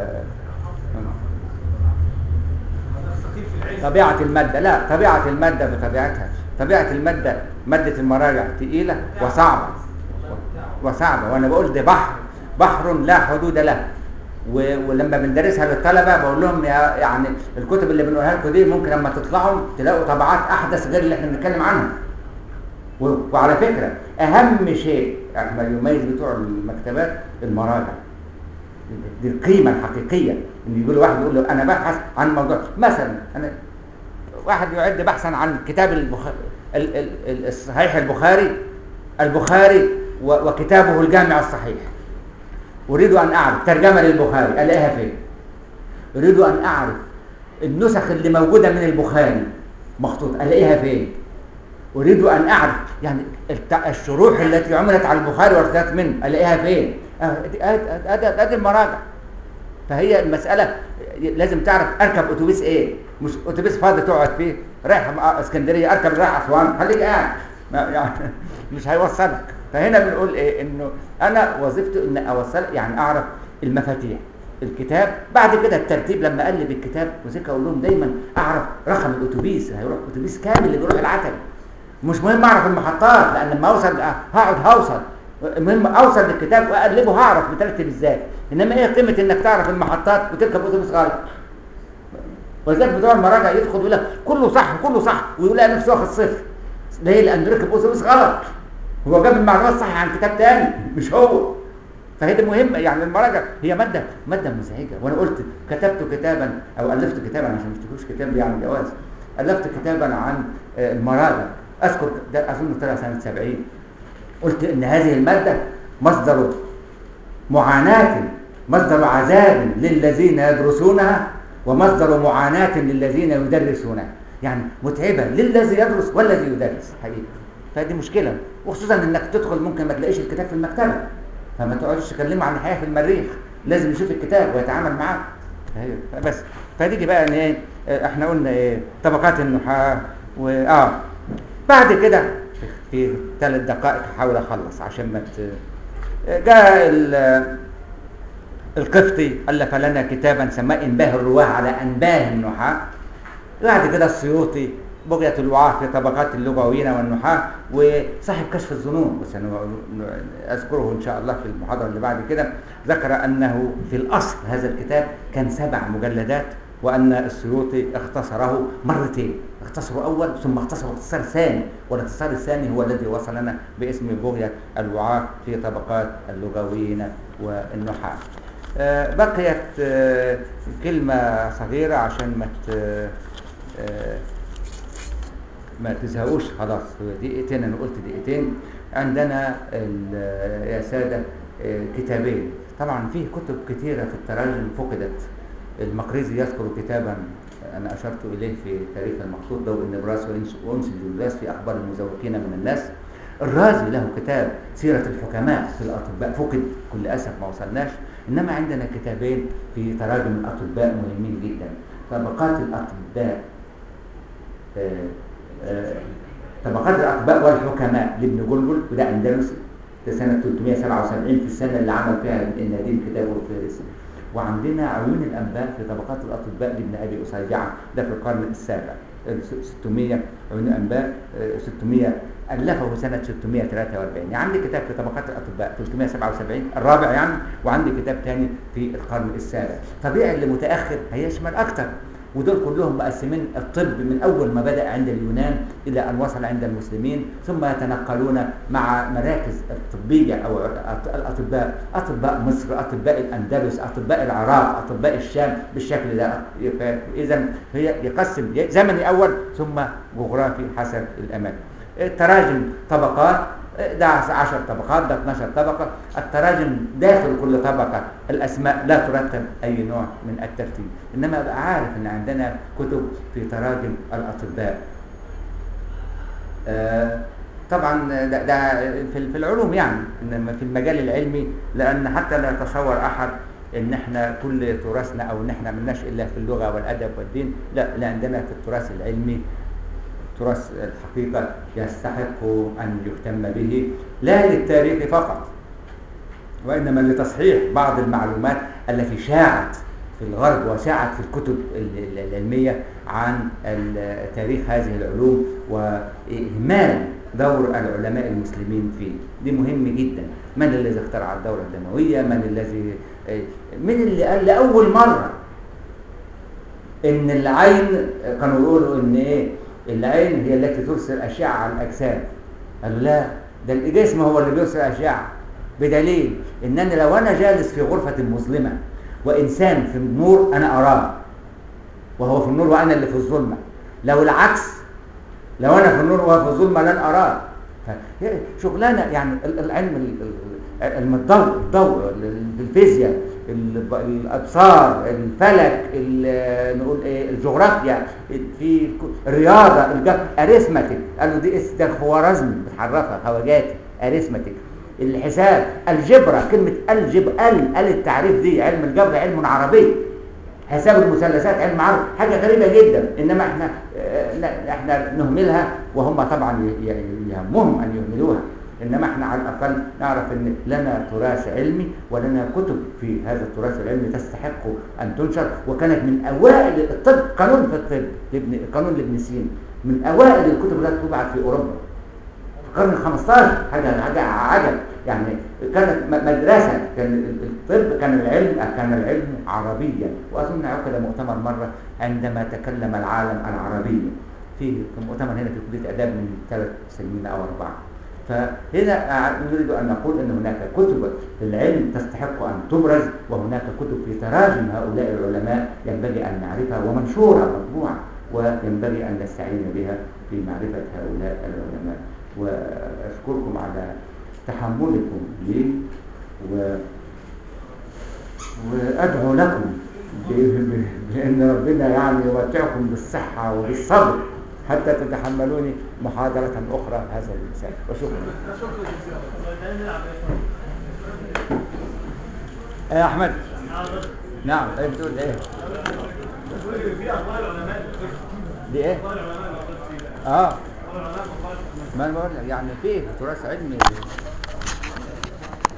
هذا ثقيل في العلم طبيعة المادة لا طبيعة المادة بطبيعتها طبيعة المادة مادة المراجع تقيلة وصعبة وصعبة وأنا بقول ده بحر بحر لا حدود له و- ولما بندرسها للطلبة بقول لهم يا يعني الكتب اللي بنقولها لكم دي ممكن لما تطلعوا تلاقوا طبعات أحدث غير اللي احنا بنتكلم عنها و- وعلى فكرة أهم شيء يعني ما يميز بتوع المكتبات المراجع دي القيمة الحقيقية ان يقول واحد يقول له انا ببحث عن موضوع مثلا انا واحد يعد بحثا عن كتاب البخاري ال- ال- ال- الصحيح البخاري البخاري و- وكتابه الجامع الصحيح اريد ان اعرف ترجمه للبخاري الاقيها فين اريد ان اعرف النسخ اللي موجوده من البخاري مخطوط الاقيها فين اريد ان اعرف يعني الت- الشروح التي عملت على البخاري وارتدت منه الاقيها فين آه، ادي ادي ادي المراجع فهي المساله لازم تعرف اركب اتوبيس ايه مش اتوبيس فاضي تقعد فيه رايح م- اسكندريه اركب رايح اسوان خليك قاعد ما- يعني مش هيوصلك فهنا بنقول ايه انه انا وظيفتي ان اوصل يعني اعرف المفاتيح الكتاب بعد كده الترتيب لما اقلب الكتاب وذيك اقول لهم دايما اعرف رقم الاتوبيس هيروح اتوبيس كامل اللي بيروح العتبه مش مهم اعرف المحطات لان لما اوصل آه، هقعد هوصل المهم اوصل للكتاب واقلبه هعرف بترتب ازاي انما ايه قيمه انك تعرف المحطات وتركب اتوبيس غلط ولذلك بتوع المراجع يدخل يقول لك كله صح كله صح ويلاقي نفسه واخد صفر ليه لانه ركب اتوبيس غلط هو جاب المعلومات صح عن كتاب تاني مش هو فهي دي مهمه يعني المراجع هي ماده ماده مزعجه وانا قلت كتبت كتابا او الفت كتابا عشان ما تشتكوش كتاب يعني جواز الفت كتابا عن آه، المراجع اذكر ده اظن طلع سنه 70 قلت ان هذه الماده مصدر معاناه مصدر عذاب للذين يدرسونها ومصدر معاناه للذين يدرسونها يعني متعبه للذي يدرس والذي يدرس حقيقه فدي مشكله وخصوصا انك تدخل ممكن ما تلاقيش الكتاب في المكتبه فما تقعدش تكلمه عن الحياه في المريخ لازم يشوف الكتاب ويتعامل معاه فهي- بس فديجي بقى ان ايه آه، احنا قلنا ايه طبقات النحاة و اه بعد كده في ثلاث دقائق هحاول اخلص عشان ما ت... جاء ال- القفطي الف لنا كتابا سماه انباه الرواه على انباه النحاة بعد كده السيوطي بغية الوعاة في طبقات اللغويين والنحاة وصاحب كشف الظنون بس أنا أذكره إن شاء الله في المحاضرة اللي بعد كده ذكر أنه في الأصل هذا الكتاب كان سبع مجلدات وأن السيوطي اختصره مرتين اختصره أول ثم اختصره اختصار ثاني والاختصار الثاني هو الذي وصل لنا باسم بغية الوعاة في طبقات اللغويين والنحاة آه، بقيت آه، كلمة صغيرة عشان ما ت- آه، ما تزهقوش خلاص هو دقيقتين انا قلت دقيقتين عندنا ال- يا ساده آه، كتابين طبعا فيه كتب كثيره في التراجم فقدت المقريزي يذكر كتابا انا اشرت اليه في تاريخ المقصود ضوء النبراس وانس وأنس الجلباس في اخبار المزوقين من الناس الرازي له كتاب سيره الحكماء في الاطباء فقد كل اسف ما وصلناش انما عندنا كتابين في تراجم الاطباء مهمين جدا طبقات الاطباء آه، آه، طبقات الأطباء والحكماء لابن جلجل وده أندلسي في سنة 377 في السنة اللي عمل فيها ابن نديم كتابه الفارسي وعندنا عيون الأنباء في طبقات الأطباء لابن أبي أصيجعة ده في القرن السابع ال 600 عيون الأنباء آه، 600 ألفه سنة 643 يعني عندي كتاب في طبقات الأطباء 377 الرابع يعني وعندي كتاب تاني في القرن السابع طبيعي اللي متأخر هيشمل أكتر ودول كلهم مقسمين الطب من اول ما بدا عند اليونان الى ان وصل عند المسلمين ثم يتنقلون مع مراكز الطبيه او أط- الاطباء اطباء مصر اطباء الاندلس اطباء العراق اطباء الشام بالشكل ده اذا هي يقسم زمني اول ثم جغرافي حسب الاماكن التراجم طبقات ده 10 طبقات ده 12 طبقة التراجم داخل كل طبقة الأسماء لا ترتب أي نوع من الترتيب إنما أبقى عارف إن عندنا كتب في تراجم الأطباء آه، طبعا ده, ده في في العلوم يعني انما في المجال العلمي لان حتى لا يتصور احد ان احنا كل تراثنا او ان احنا ملناش الا في اللغه والادب والدين لا لا عندنا في التراث العلمي تراث الحقيقة يستحق أن يهتم به لا للتاريخ فقط وإنما لتصحيح بعض المعلومات التي شاعت في الغرب وشاعت في الكتب ال- ال- العلمية عن ال- تاريخ هذه العلوم وإهمال دور العلماء المسلمين فيه دي مهم جدا من الذي اخترع الدولة الدموية من الذي من اللي قال لأول مرة ان العين كانوا يقولوا ان ايه العين هي التي ترسل اشعه على الاجسام قالوا لا ده الجسم هو اللي بيرسل اشعه بدليل ان انا لو انا جالس في غرفه مظلمه وانسان في النور انا اراه وهو في النور وانا اللي في الظلمه لو العكس لو انا في النور وهو في الظلمه لن اراه فهي شغلانه يعني ال- العلم ال- ال- علم الضوء الضوء ال- الفيزياء ال- الابصار الفلك ال- نقول ايه الجغرافيا في ك- الرياضه الجبر اريثماتيك قالوا دي اس- ده خوارزمي بتحرفها خواجاتي اريثماتيك الحساب الجبرة كلمة الجب ال ال التعريف دي علم الجبر علم عربي حساب المثلثات علم عربي حاجة غريبة جدا إنما احنا آه، لا، احنا نهملها وهم طبعا ي- ي- يهمهم أن يهملوها إنما احنا على الأقل نعرف إن لنا تراث علمي ولنا كتب في هذا التراث العلمي تستحق أن تنشر وكانت من أوائل الطب قانون في الطب لابن قانون لابن سينا من أوائل الكتب التي تبعت في أوروبا في القرن ال 15 حاجه حاجه عجب يعني كانت م- مدرسه كان ال- الطب كان العلم كان العلم عربيا واظن عقد مؤتمر مره عندما تكلم العالم العربي في في مؤتمر هنا في كليه اداب من ثلاث سنين او اربعه فهنا أع- نريد ان نقول ان هناك كتب في العلم تستحق ان تبرز وهناك كتب في تراجم هؤلاء العلماء ينبغي ان نعرفها ومنشوره مطبوعه وينبغي أن نستعين بها في معرفة هؤلاء العلماء وأشكركم على تحملكم لي و وأدعو لكم ب- ب- بأن ربنا يعني يمتعكم بالصحة وبالصبر حتى تتحملوني محاضرة أخرى هذا المثال وشكرا يا أحمد نعم طيب بتقول إيه؟ في اخبار العلماء دي إيه؟ اخبار العلماء آه اخبار العلماء اخبار ما أنا بقول لك يعني في تراث علمي